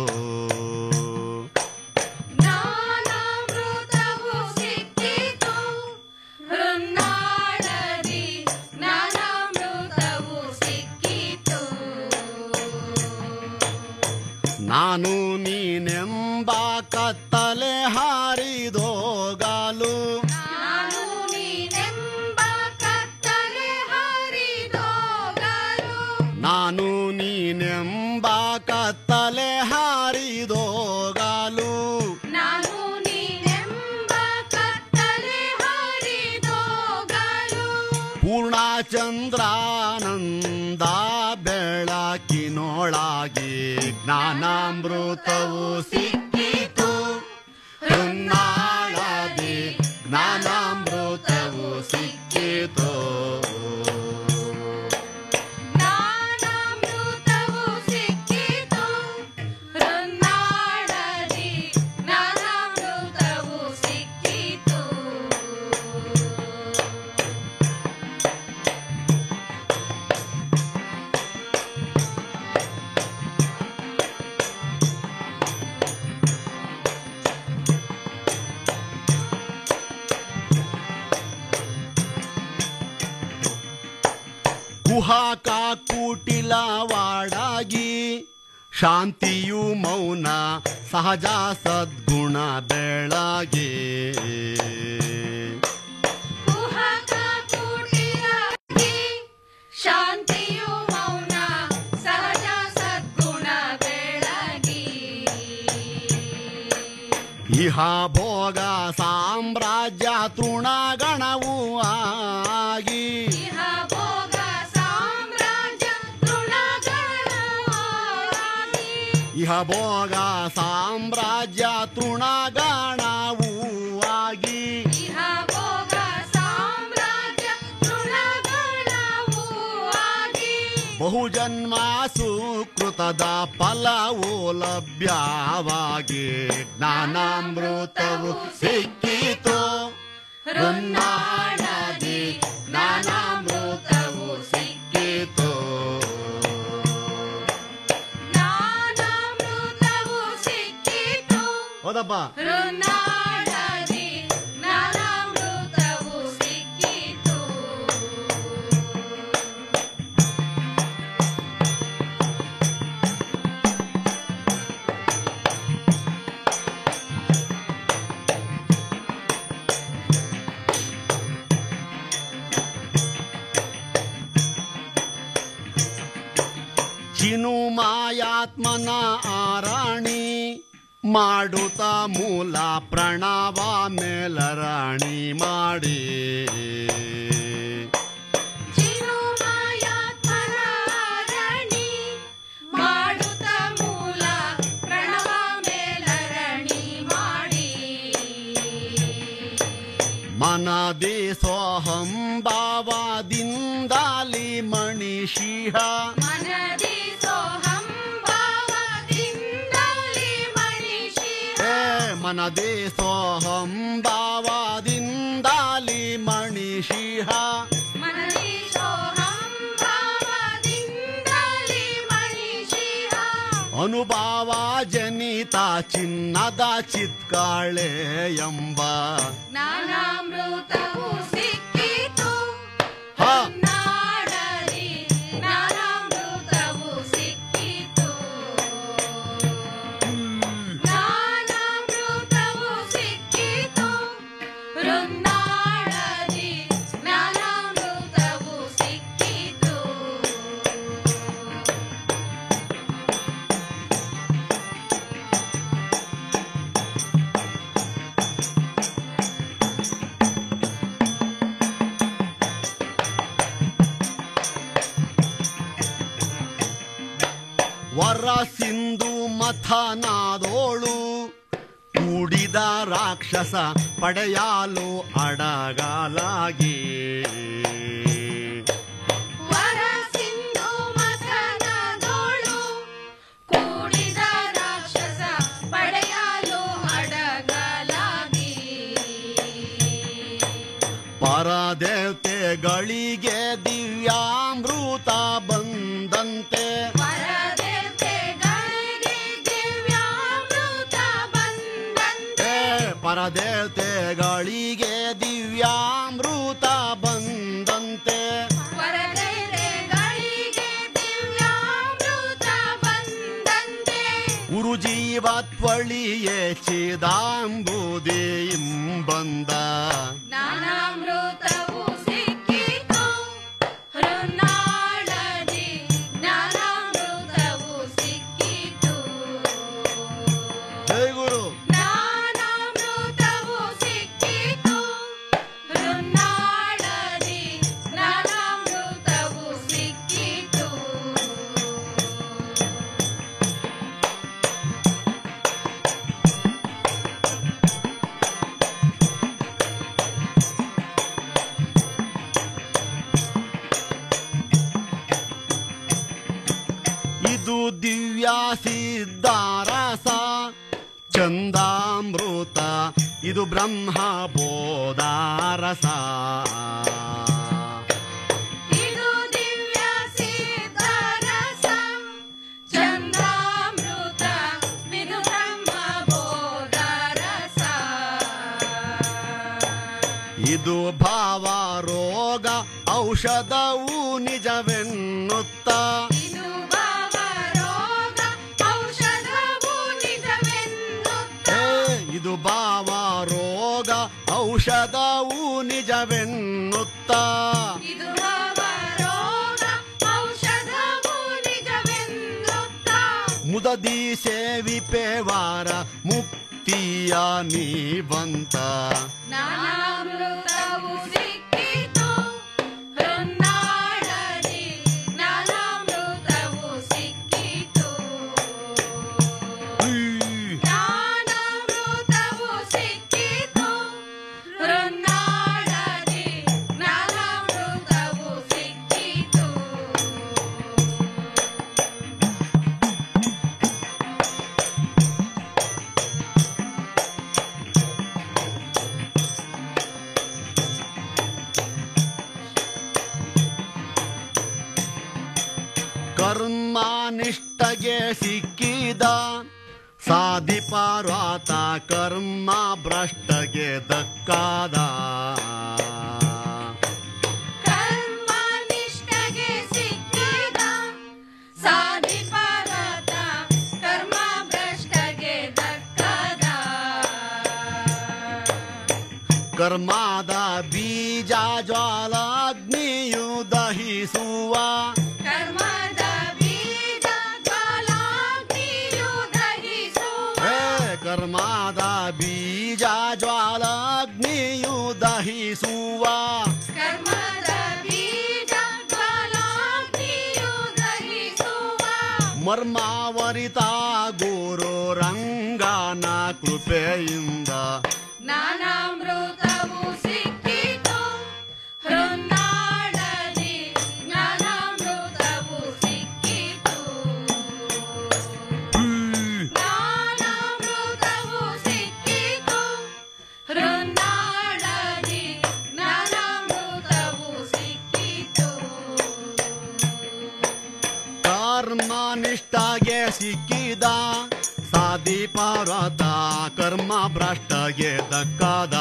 ಜ್ಞಾನಾಮೃತವು ಸಿಕ್ಕಿತು ಹೃನ್ನಾಳದಿ ಜ್ಞಾನಾಮೃತವು ಸಿಕ್ಕಿತು ನಾನು ನೀನೆಂಬ ಕತ್ತಲೆ ಹಾರಿದೋಗಲು ನಾನು ನೀನೆಂಬ ಕತ್ತಲೆ ಹಾರಿದೋಗಾಲು ನಾನು ನೀನೆಂಬ ಕತ್ತಲೆ ಹಾರಿದೋಗಲು ಪೂರ್ಣಚಂದ್ರಾನಂದ ಬೆಳಕಿನೊಳಗೆ ಜ್ಞಾನಾಮೃತವು ಸಿಕ್ಕಿತು ಹೊನ್ನಾಳದಿ ಜ್ಞಾನಾಮೃತವು ಸಿಕ್ಕಿತು ಜ್ಞಾನಾಮೃತವು ಸಿಕ್ಕಿತು ಹೃನ್ನಾಳದಿ ಜ್ಞಾನಾಮೃತವು ಸಿಕ್ಕಿತು ಕುಹಾಕ ಕುಟಿಲವಾಡಾಗಿ ಶಾಂತಿಯು ಮೌನ ಸಹಜ ಸದ್ಗುಣ ಬೆಳಗ್ಗೆ ಕುಹಕ ಕುಟಿಲವಾಗಿ ಶಾಂತಿಯು ಮೌನ ಸಹಜ ಸದ್ಗುಣ ಬೆಳಗಿ ಇಹ ಭೋಗ ಸಾಮ್ರಾಜ್ಯ ತೃಣಗಣವು ಆಗಿ ಇಹ ಭೋಗ ಸಾಮ್ರಾಜ್ಯ ತೃಣಗಣವಾಗಿ ಇಹ ಭೋಗ ಸಾಮ್ರಾಜ್ಯ ತೃಣಗಣವು ಆಗಿ ಇಹ ಭೋಗ ಸಾಮ್ರಾಜ್ಯ ತೃಣಗಣವೂ ಆಗಿ ಬಹುಜನ್ಮ ಸುಕೃತದ ಫಲವು ಲಭ್ಯವಾಗಿ ಜ್ಞಾನಾಮೃತವು ಸಿಕ್ಕಿತು ಹೃನ್ನಾಳದಿ ಜ್ಞಾನಾಮೃತವು ಸಿಕ್ಕಿತು ಜ್ಞಾನಾಮೃತವು ಸಿಕ್ಕಿತು ಹೌದಪ್ಪ ಹೃನ್ನಾಳದಿ ಜ್ಞಾನಾಮೃತವು ಸಿಕ್ಕಿತು ಚಿನು ಮಾಯಾತ್ಮನ ಆರಾಣಿ ಮಾಡುತ್ತ ಮೂಲ ಪ್ರಣವ ಮೇಲರಾಣಿ ಮಾಡಿ ಚಿರುಮಾಯಾತ್ಮನ ರಣಿ ಮಾಡುತ್ತ ಮೂಲ ಪ್ರಣವ ಮೇಲರಣಿ ಮಾಡಿ ಮನದಿ ಸೋಹಂ ಭಾವದಿಂದಾಲಿ ಮಣಿಷಿಹ ಮನದಿ ಸೋಹಂ ಭಾವದಿಂದಲಿ ಮಣಿಷಿ ಏ ಮನದಿ ಸೋಹಂ ಭಾವದಿಂದಾಲಿ ಮಣಿಷಿಹ ಮನದಿ ಸೋಹಂ ಭಾವದಿಂದಲಿ ಮಣಿಷಿಹ ಅನುಭವ ಜನಿತ ಚಿನ್ನದ ಚಿತ್ಕಾಳೆ ಎಂಬ ಜ್ಞಾನಾಮೃತವು ಸಿಕ್ಕಿತು ಹ. ನಾಡಲಿ ಜ್ಞಾನಾಮೃತವು ಸಿಕ್ಕಿತು ಜ್ಞಾನಾಮೃತವು ಸಿಕ್ಕಿತು ಹೃನ್ನಾಳದಿ ಜ್ಞಾನಾಮೃತವು ಸಿಕ್ಕಿತು ವರ ಸಿಂಧು ಮಥನಾದೋಳು ಕೂಡಿದ ರಾಕ್ಷಸ ಪಡೆಯಲು ಅಡಗಲಾಗಿ ವರ ಸಿಂಧು ಮಥನದೋಳು ಕೂಡಿದ ರಾಕ್ಷಸ ಪಡೆಯಲು ಅಡಗಲಾಗಿ ಪರದೇವತೆಗಳಿಗೆ ದಿವ್ಯಾಮೃತ ಬಂದಂತೆ ಪರದೇವತೆಗಳಿಗೆ ದಿವ್ಯಾಮೃತ ಬಂದಂತೆ ಏ ಪರದೇವತೆಗಳಿಗೆ ದಿವ್ಯಾಮೃತ ಬಂದಂತೆ ಪರದೇವತೆಗಳಿಗೆ ದಿವ್ಯಾಮೃತ ಬಂದಂತೆ ಗುರು ಜೀವತ್ವಳಿಯೇ ಚಿದಾಂಬುದೇ ಬಂದ ಜ್ಞಾನಾಮೃತವು ಸಿಕ್ಕಿತು ಹೃನ್ನಾಳದಿ ಜ್ಞಾನಾಮೃತವು ಸಿಕ್ಕಿತು ಸಿದ್ಧಾರಸ ಚಂದಾಮೃತ ಇದು ಬ್ರಹ್ಮ ಬೋಧಾರಸ ಇದು ದಿವ್ಯ ಸಿದ್ಧರಸ ಚಂದ್ರಾಮೃತ ವಿದು ಬ್ರಹ್ಮ ಬೋಧರಸ ಇದು ಭಾವ ರೋಗ ಔಷಧವು ನಿಜವೆನ್ನುತ್ತ ಇದು ಭಾವ ರೋಗ ಔಷಧವು ನಿಜವೆನ್ನುತ್ತ ಏ, ಇದು ಭಾವ ರೋಗ ಔಷಧವು ನಿಜವೆನ್ನುತ್ತ ಇದು ಭಾವ ರೋಗ ಔಷಧವು ನಿಜವೆನ್ನುತ್ತ ಮುದದಿ ಸೇವಿಪೇವಾರ ಮುಕ್ತಿಯ ನೀವಂತ ಜ್ಞಾನಾಮೃತವು ಸಿಕ್ಕಿತು ಹೊನ್ನಾಳದಿ ಜ್ಞಾನಾಮೃತವು ಸಿಕ್ಕಿತು ಜ್ಞಾನಾಮೃತವು ಸಿಕ್ಕಿತು ಹೊನ್ನಾಳದಿ ಜ್ಞಾನಾಮೃತವು ಸಿಕ್ಕಿತು ಕರ್ಮಾನಿಷ್ಠಗೆ ಸಿಕ್ಕಿದ ಸಾಧಿ ಪಾರ್ವತ ಕರ್ಮ ಭ್ರಷ್ಟಗೆ ದಕ್ಕಾದ ಕರ್ಮನಿಷ್ಠಗೆ ಸಿಕ್ಕಿದ ಸಾಧಿ ಪಾರತ ಕರ್ಮ ಭ್ರಷ್ಟಗೆ ದಕ್ಕದ ಕರ್ಮಾದ ಬೀಜ ಜ್ವಾಲಾಗ್ನಿಯು ದಹಿಸುವ ಕರ್ಮದ ಬೀಜ ಜ್ವಾಲಾಗ್ನಿಯು ದಹಿಸುವ ಹೇ ಕರ್ಮಾದ ಬೀಜ ಜ್ವಾಲಾಗ್ನಿಯು ದಹಿಸುವ ಕರ್ಮದ ಬೀಜ ಜ್ವಾಲಾಗ್ನಿಯು ದಹಿಸುವ ಮರ್ಮಾವರಿತ ಗುರು ರಂಗನ ಕೃಪೆಯಿಂದ ಜ್ಞಾನಾಮೃತವು ಸಿಕ್ಕಿತು ಹೃನ್ನಾಳದಿ ಜ್ಞಾನಾಮೃತವು ಸಿಕ್ಕಿತು ಜ್ಞಾನಾಮೃತವು ಸಿಕ್ಕಿತು ಹೃನ್ನಾಳದಿ ಜ್ಞಾನಾಮೃತವು ಸಿಕ್ಕಿತು ಕರ್ಮನಿಷ್ಠಗೆ ಸಿಕ್ಕಿದ ಸಾಧಿ ಪಾರ್ವತ ಕರ್ಮ ಭ್ರಷ್ಟಗೆ ದಕ್ಕಾದ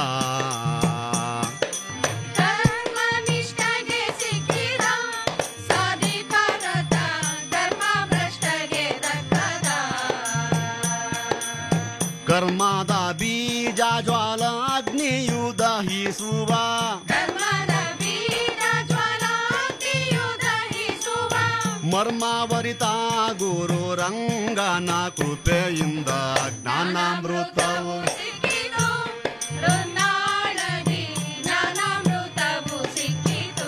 ಕರ್ಮನಿಷ್ಠಗೆ ಸಿಕ್ಕಿದ ಸಾಧಿ ಭಾರತ ಧರ್ಮ ಭ್ರಷ್ಟಗೆ ದಕ್ಕದ ಕರ್ಮದ ಬೀಜ ಜ್ವಾಲಾಗ್ನಿಯು ದಹಿಸುವ ಧರ್ಮದ ಬೀಜ ಜ್ವಾಲಾಗ್ನಿಯು ದಹಿಸುವ ಮರ್ಮಾವರಿತ ಗುರು ರಂಗನ ಕೃಪೆಯಿಂದ ಜ್ಞಾನಾಮೃತವು ಸಿಕ್ಕಿತು ಹೃನ್ನಾಳದಿ ಜ್ಞಾನಾಮೃತವು ಸಿಕ್ಕಿತು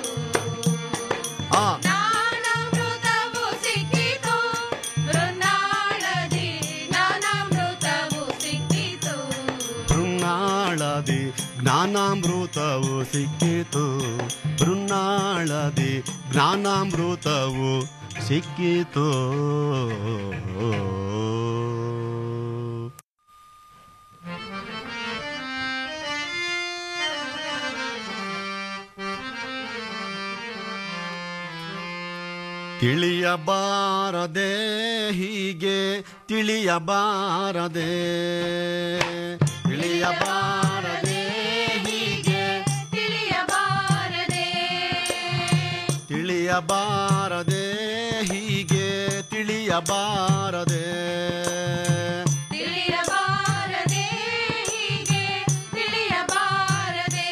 ಆ ಜ್ಞಾನಾಮೃತವು ಸಿಕ್ಕಿತು ಹೃನ್ನಾಳದಿ ಜ್ಞಾನಾಮೃತವು ಸಿಕ್ಕಿತು ಬೃನ್ನಾಳದಿ ಜ್ಞಾನಾಮೃತವು ಸಿಕ್ಕಿತು ಬೃನ್ನಾಳದಿ ಜ್ಞಾನಾಮೃತವು ಸಿಕ್ಕಿತು ತಿಳಿಯಬಾರದೆ ಹೀಗೆ ತಿಳಿಯಬಾರದೆ ತಿಳಿಯಬಾರದೆ ಹೀಗೆ ತಿಳಿಯಬಾರದೆ ತಿಳಿಯಬಾರದೆ ಹೀಗೆ ತಿಳಿಯಬಾರದೆ ತಿಳಿಯಬಾರದೆ ಹೀಗೆ ತಿಳಿಯಬಾರದೆ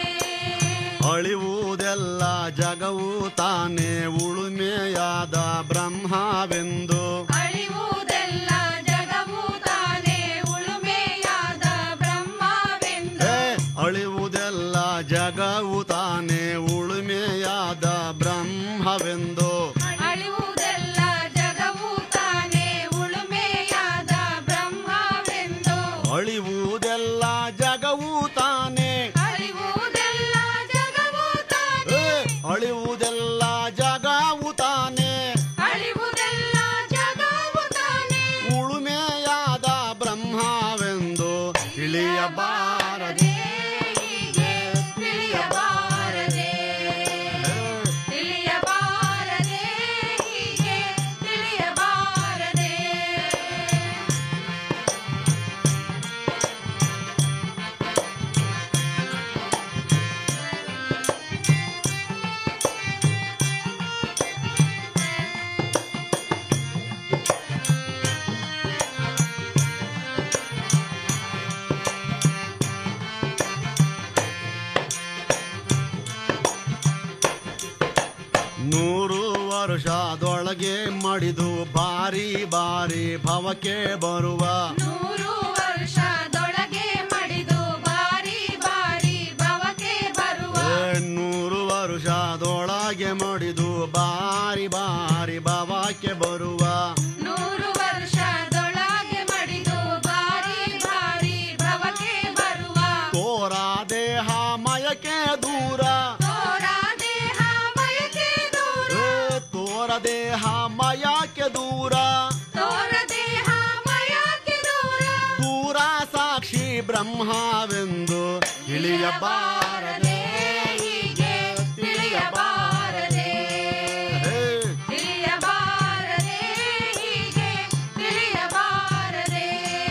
ಅಳಿವುದೆಲ್ಲ ಜಗವು ತಾನೇ ಉಳುಮೆಯಾದ ಬ್ರಹ್ಮವೆಂದು ಅಳಿವುದೆಲ್ಲ ಜಗವು ತಾನೇ ಉಳುಮೆಯಾದ ಬ್ರಹ್ಮವೆಂದು ಏ, ಅಳಿವುದೆಲ್ಲ ಜಗವು ತಾನೇ ಉಳುಮೆಯಾದ ಬ್ರಹ್ಮವೆಂದು ಅಳಿವುದೆಲ್ಲ ಜಗವು ತಾನೇ ಉಳುಮೆಯಾದ ಬಾರಿ ಬಾರಿ ಭವಕ್ಕೆ ಬರುವ ನೂರು ವರ್ಷದೊಳಗೆ ಮಡಿದು ಬಾರಿ ಬಾರಿ ಭವಕ್ಕೆ ಬರುವ ನೂರು ವರ್ಷದೊಳಗೆ ಮಡಿದು ಬಾರಿ ಬಾರಿ ಭವಕ್ಕೆ ಬರುವ ನೂರು ವರ್ಷದೊಳಗೆ ಮಡಿದು ಬಾರಿ ಬಾರಿ ಭವಕ್ಕೆ ಬರುವ ತೋರ ದೇಹ ಮಯಕ್ಕೆ ದೂರ ತೋರ ದೇಹ ಮಯಕ್ಕೆ ದೂರ ಏ, ತೋರ ದೇಹ ಮಯಕ್ಕೆ ದೂರ ತೋರ ದೇಹ ಮಯಕ್ಕೆ ದೂರ ದೂರ ಸಾಕ್ಷಿ ಬ್ರಹ್ಮವೆಂದು ಇಳಿಯಬಾರದೆ ಹೀಗೆ ತಿಳಿಯಬಾರದೆ ಹೇ. ತಿಳಿಯಬಾರದೆ ಹೀಗೆ ತಿಳಿಯಬಾರದೆ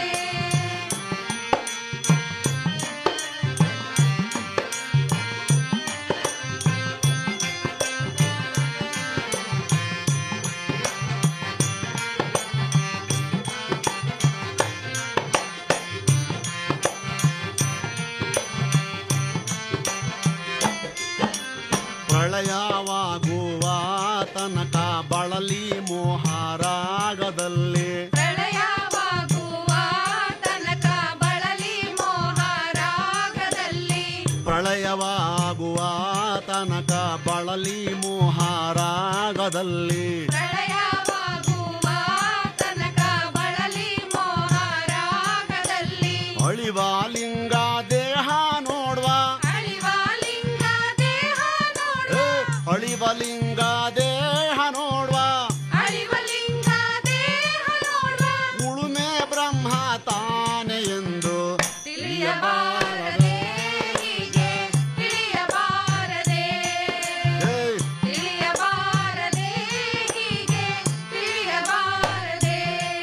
ಪ್ರಳಯವಾಗುವ ತನಕ ಬಳಲಿ ಮೋಹರಾಗದಲ್ಲಿ ಪ್ರಳಯವಾಗುವ ತನಕ ಬಳಲಿ ಮೋಹರಾಗದಲ್ಲಿ ಪ್ರಳಯವಾಗುವ ತನಕ ಬಳಲಿ ಮೋಹರಾಗದಲ್ಲಿ ಪ್ರಳಯವಾಗುವ ತನಕ ಬಳಲಿ ಮೋಹರಾಗದಲ್ಲಿ ಅಳಿವ ಲಿಂಗ ದೇಹ ನೋಡುವ ಅಳಿವ ಲಿಂಗ ದೇಹ ನೋಡುವ ಏ, ಅಳಿವ ಲಿಂಗ ದೇಹ ನೋಡುವ ಅಳಿವ ಲಿಂಗ ದೇಹ ನೋಡುವ ಉಳುಮೆ ಬ್ರಹ್ಮ ತಾನೆ ಎಂದು ತಿಳಿಯಬಾರದೆ ಹೀಗೆ ತಿಳಿಯಬಾರದೆ ಏ, ತಿಳಿಯಬಾರದೆ ಹೀಗೆ ತಿಳಿಯಬಾರದೆ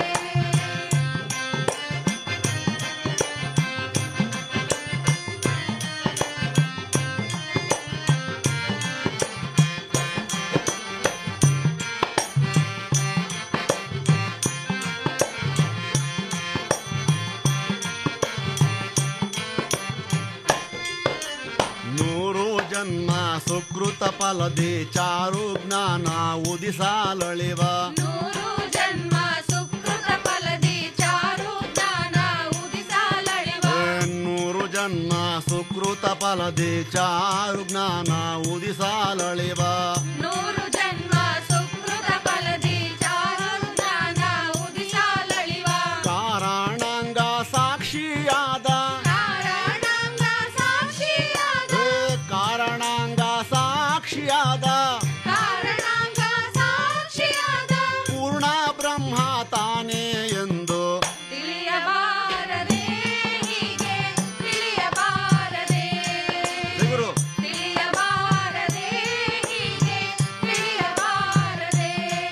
ನೂರು ಜನ್ಮ ಸುಕೃತ ಫಲದಿ ಚಾರು ಜ್ಞಾನ ಉದಿಸಾಲಳಿವ ನೂರು ಜನ್ಮ ಸುಕೃತ ಫಲದಿ ಚಾರು ಜ್ಞಾನ ಉದಿಸಾಲಳಿವ ಏ, ನೂರು ಜನ್ಮ ಸುಕೃತ ಫಲದಿ ಚಾರು ಜ್ಞಾನ ಉದಿಸಾಲಳಿವ ನೂರು ಜನ್ಮ ಸುಕೃತ ಫಲದಿ ಚಾರು ಜ್ಞಾನ ಉದಿಸಾಲಳಿವ ಕಾರಣಾಂಗ ಸಾಕ್ಷಿಯಾದ ಕಾರಣಾಂಗ ಸಾಕ್ಷಿಯಾದ ಏ, ಕಾರಣಾಂಗ ಸಾಕ್ಷಿಯಾದ ಕಾರಣಾಂಗ ಸಾಕ್ಷಿಯಾದ ಪೂರ್ಣ ಬ್ರಹ್ಮ ತಾನೇ ಎಂದು ತಿಳಿಯಬಾರದೆ ಹೀಗೆ ತಿಳಿಯಬಾರದೆ ಗುರು ತಿಳಿಯಬಾರದೆ ಹೀಗೆ ತಿಳಿಯಬಾರದೆ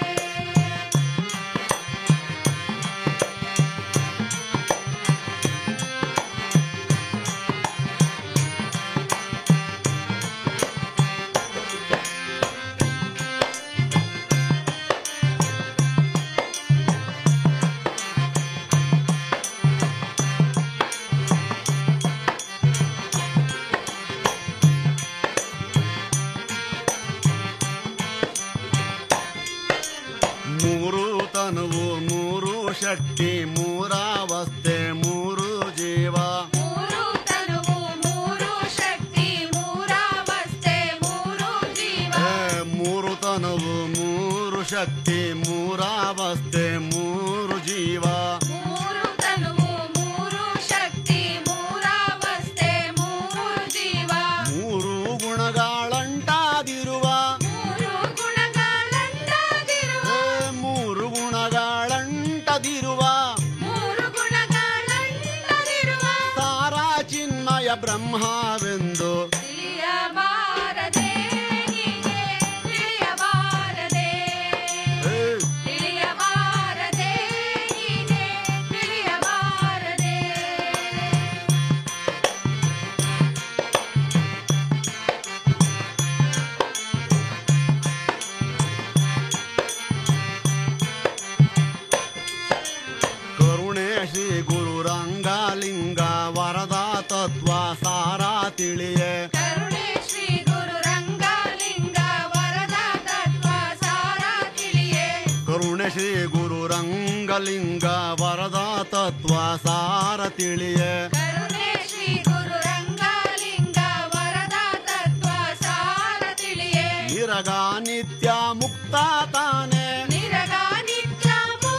ಮೂರು ತನುವು ಮೂರು ಶಕ್ತಿ ಮೂರಾವಸ್ಥೆ ಮೂರು ಜೀವ ಮೂರು ತನುವು ಮೂರು ಶಕ್ತಿ ಮೂರಾವಸ್ಥೆ ಮೂರು ಜೀವ ಏ, ಮೂರು ತನುವು ಮೂರು ಶಕ್ತಿ ಮೂರಾವಸ್ಥೆ ಮೂರು ಜೀವ ಮೂರು ತನುವು ಮೂರು ಶಕ್ತಿ ಮೂರಾವಸ್ಥೆ ಮೂರು ಜೀವ ಮೂರು ಗುಣಗಳಂಟಾದಿರುವ ಮೂರು ಗುಣಗಳಂಟಾದಿರುವ ಏ, ಮೂರು ಗುಣಗಳಂಟದಿರುವ ಮೂರು ಗುಣಗಳಂಟಾದಿರುವ ತಾರಾ ಚಿನ್ಮಯ ಬ್ರಹ್ಮವೆಂದು ತಿಳಿಯಬಾರದೆ ಹೀಗೆ ತಿಳಿಯಬಾರದೆ ಏ, ತಿಳಿಯಬಾರದೆ ಹೀಗೆ ತಿಳಿಯಬಾರದೆ ಕರುಣೆ ಶ್ರೀ ಗುರು ರಂಗಲಿಂಗ ವರದ ತತ್ವ ಸಾರಾ ತಿಳಿಯೇ ಕರುಣೆ ಶ್ರೀ ಗುರು ರಂಗಲಿಂಗ ವರದ ತತ್ವ ಸಾರ ತಿಳಿಯೇ ಕರುಣೆ ಶ್ರೀ ರಂಗಲಿಂಗ ವರದ ತತ್ವ ಸಾರ ತಿಳಿಯೇ ಕರುಣೆ ಶ್ರೀ ಗುರು ರಂಗಲಿಂಗ ವರದ ತತ್ವ ಸಾರ ತಿಳಿಯೇ ನಿರಗ ನಿತ್ಯ ಮುಕ್ತ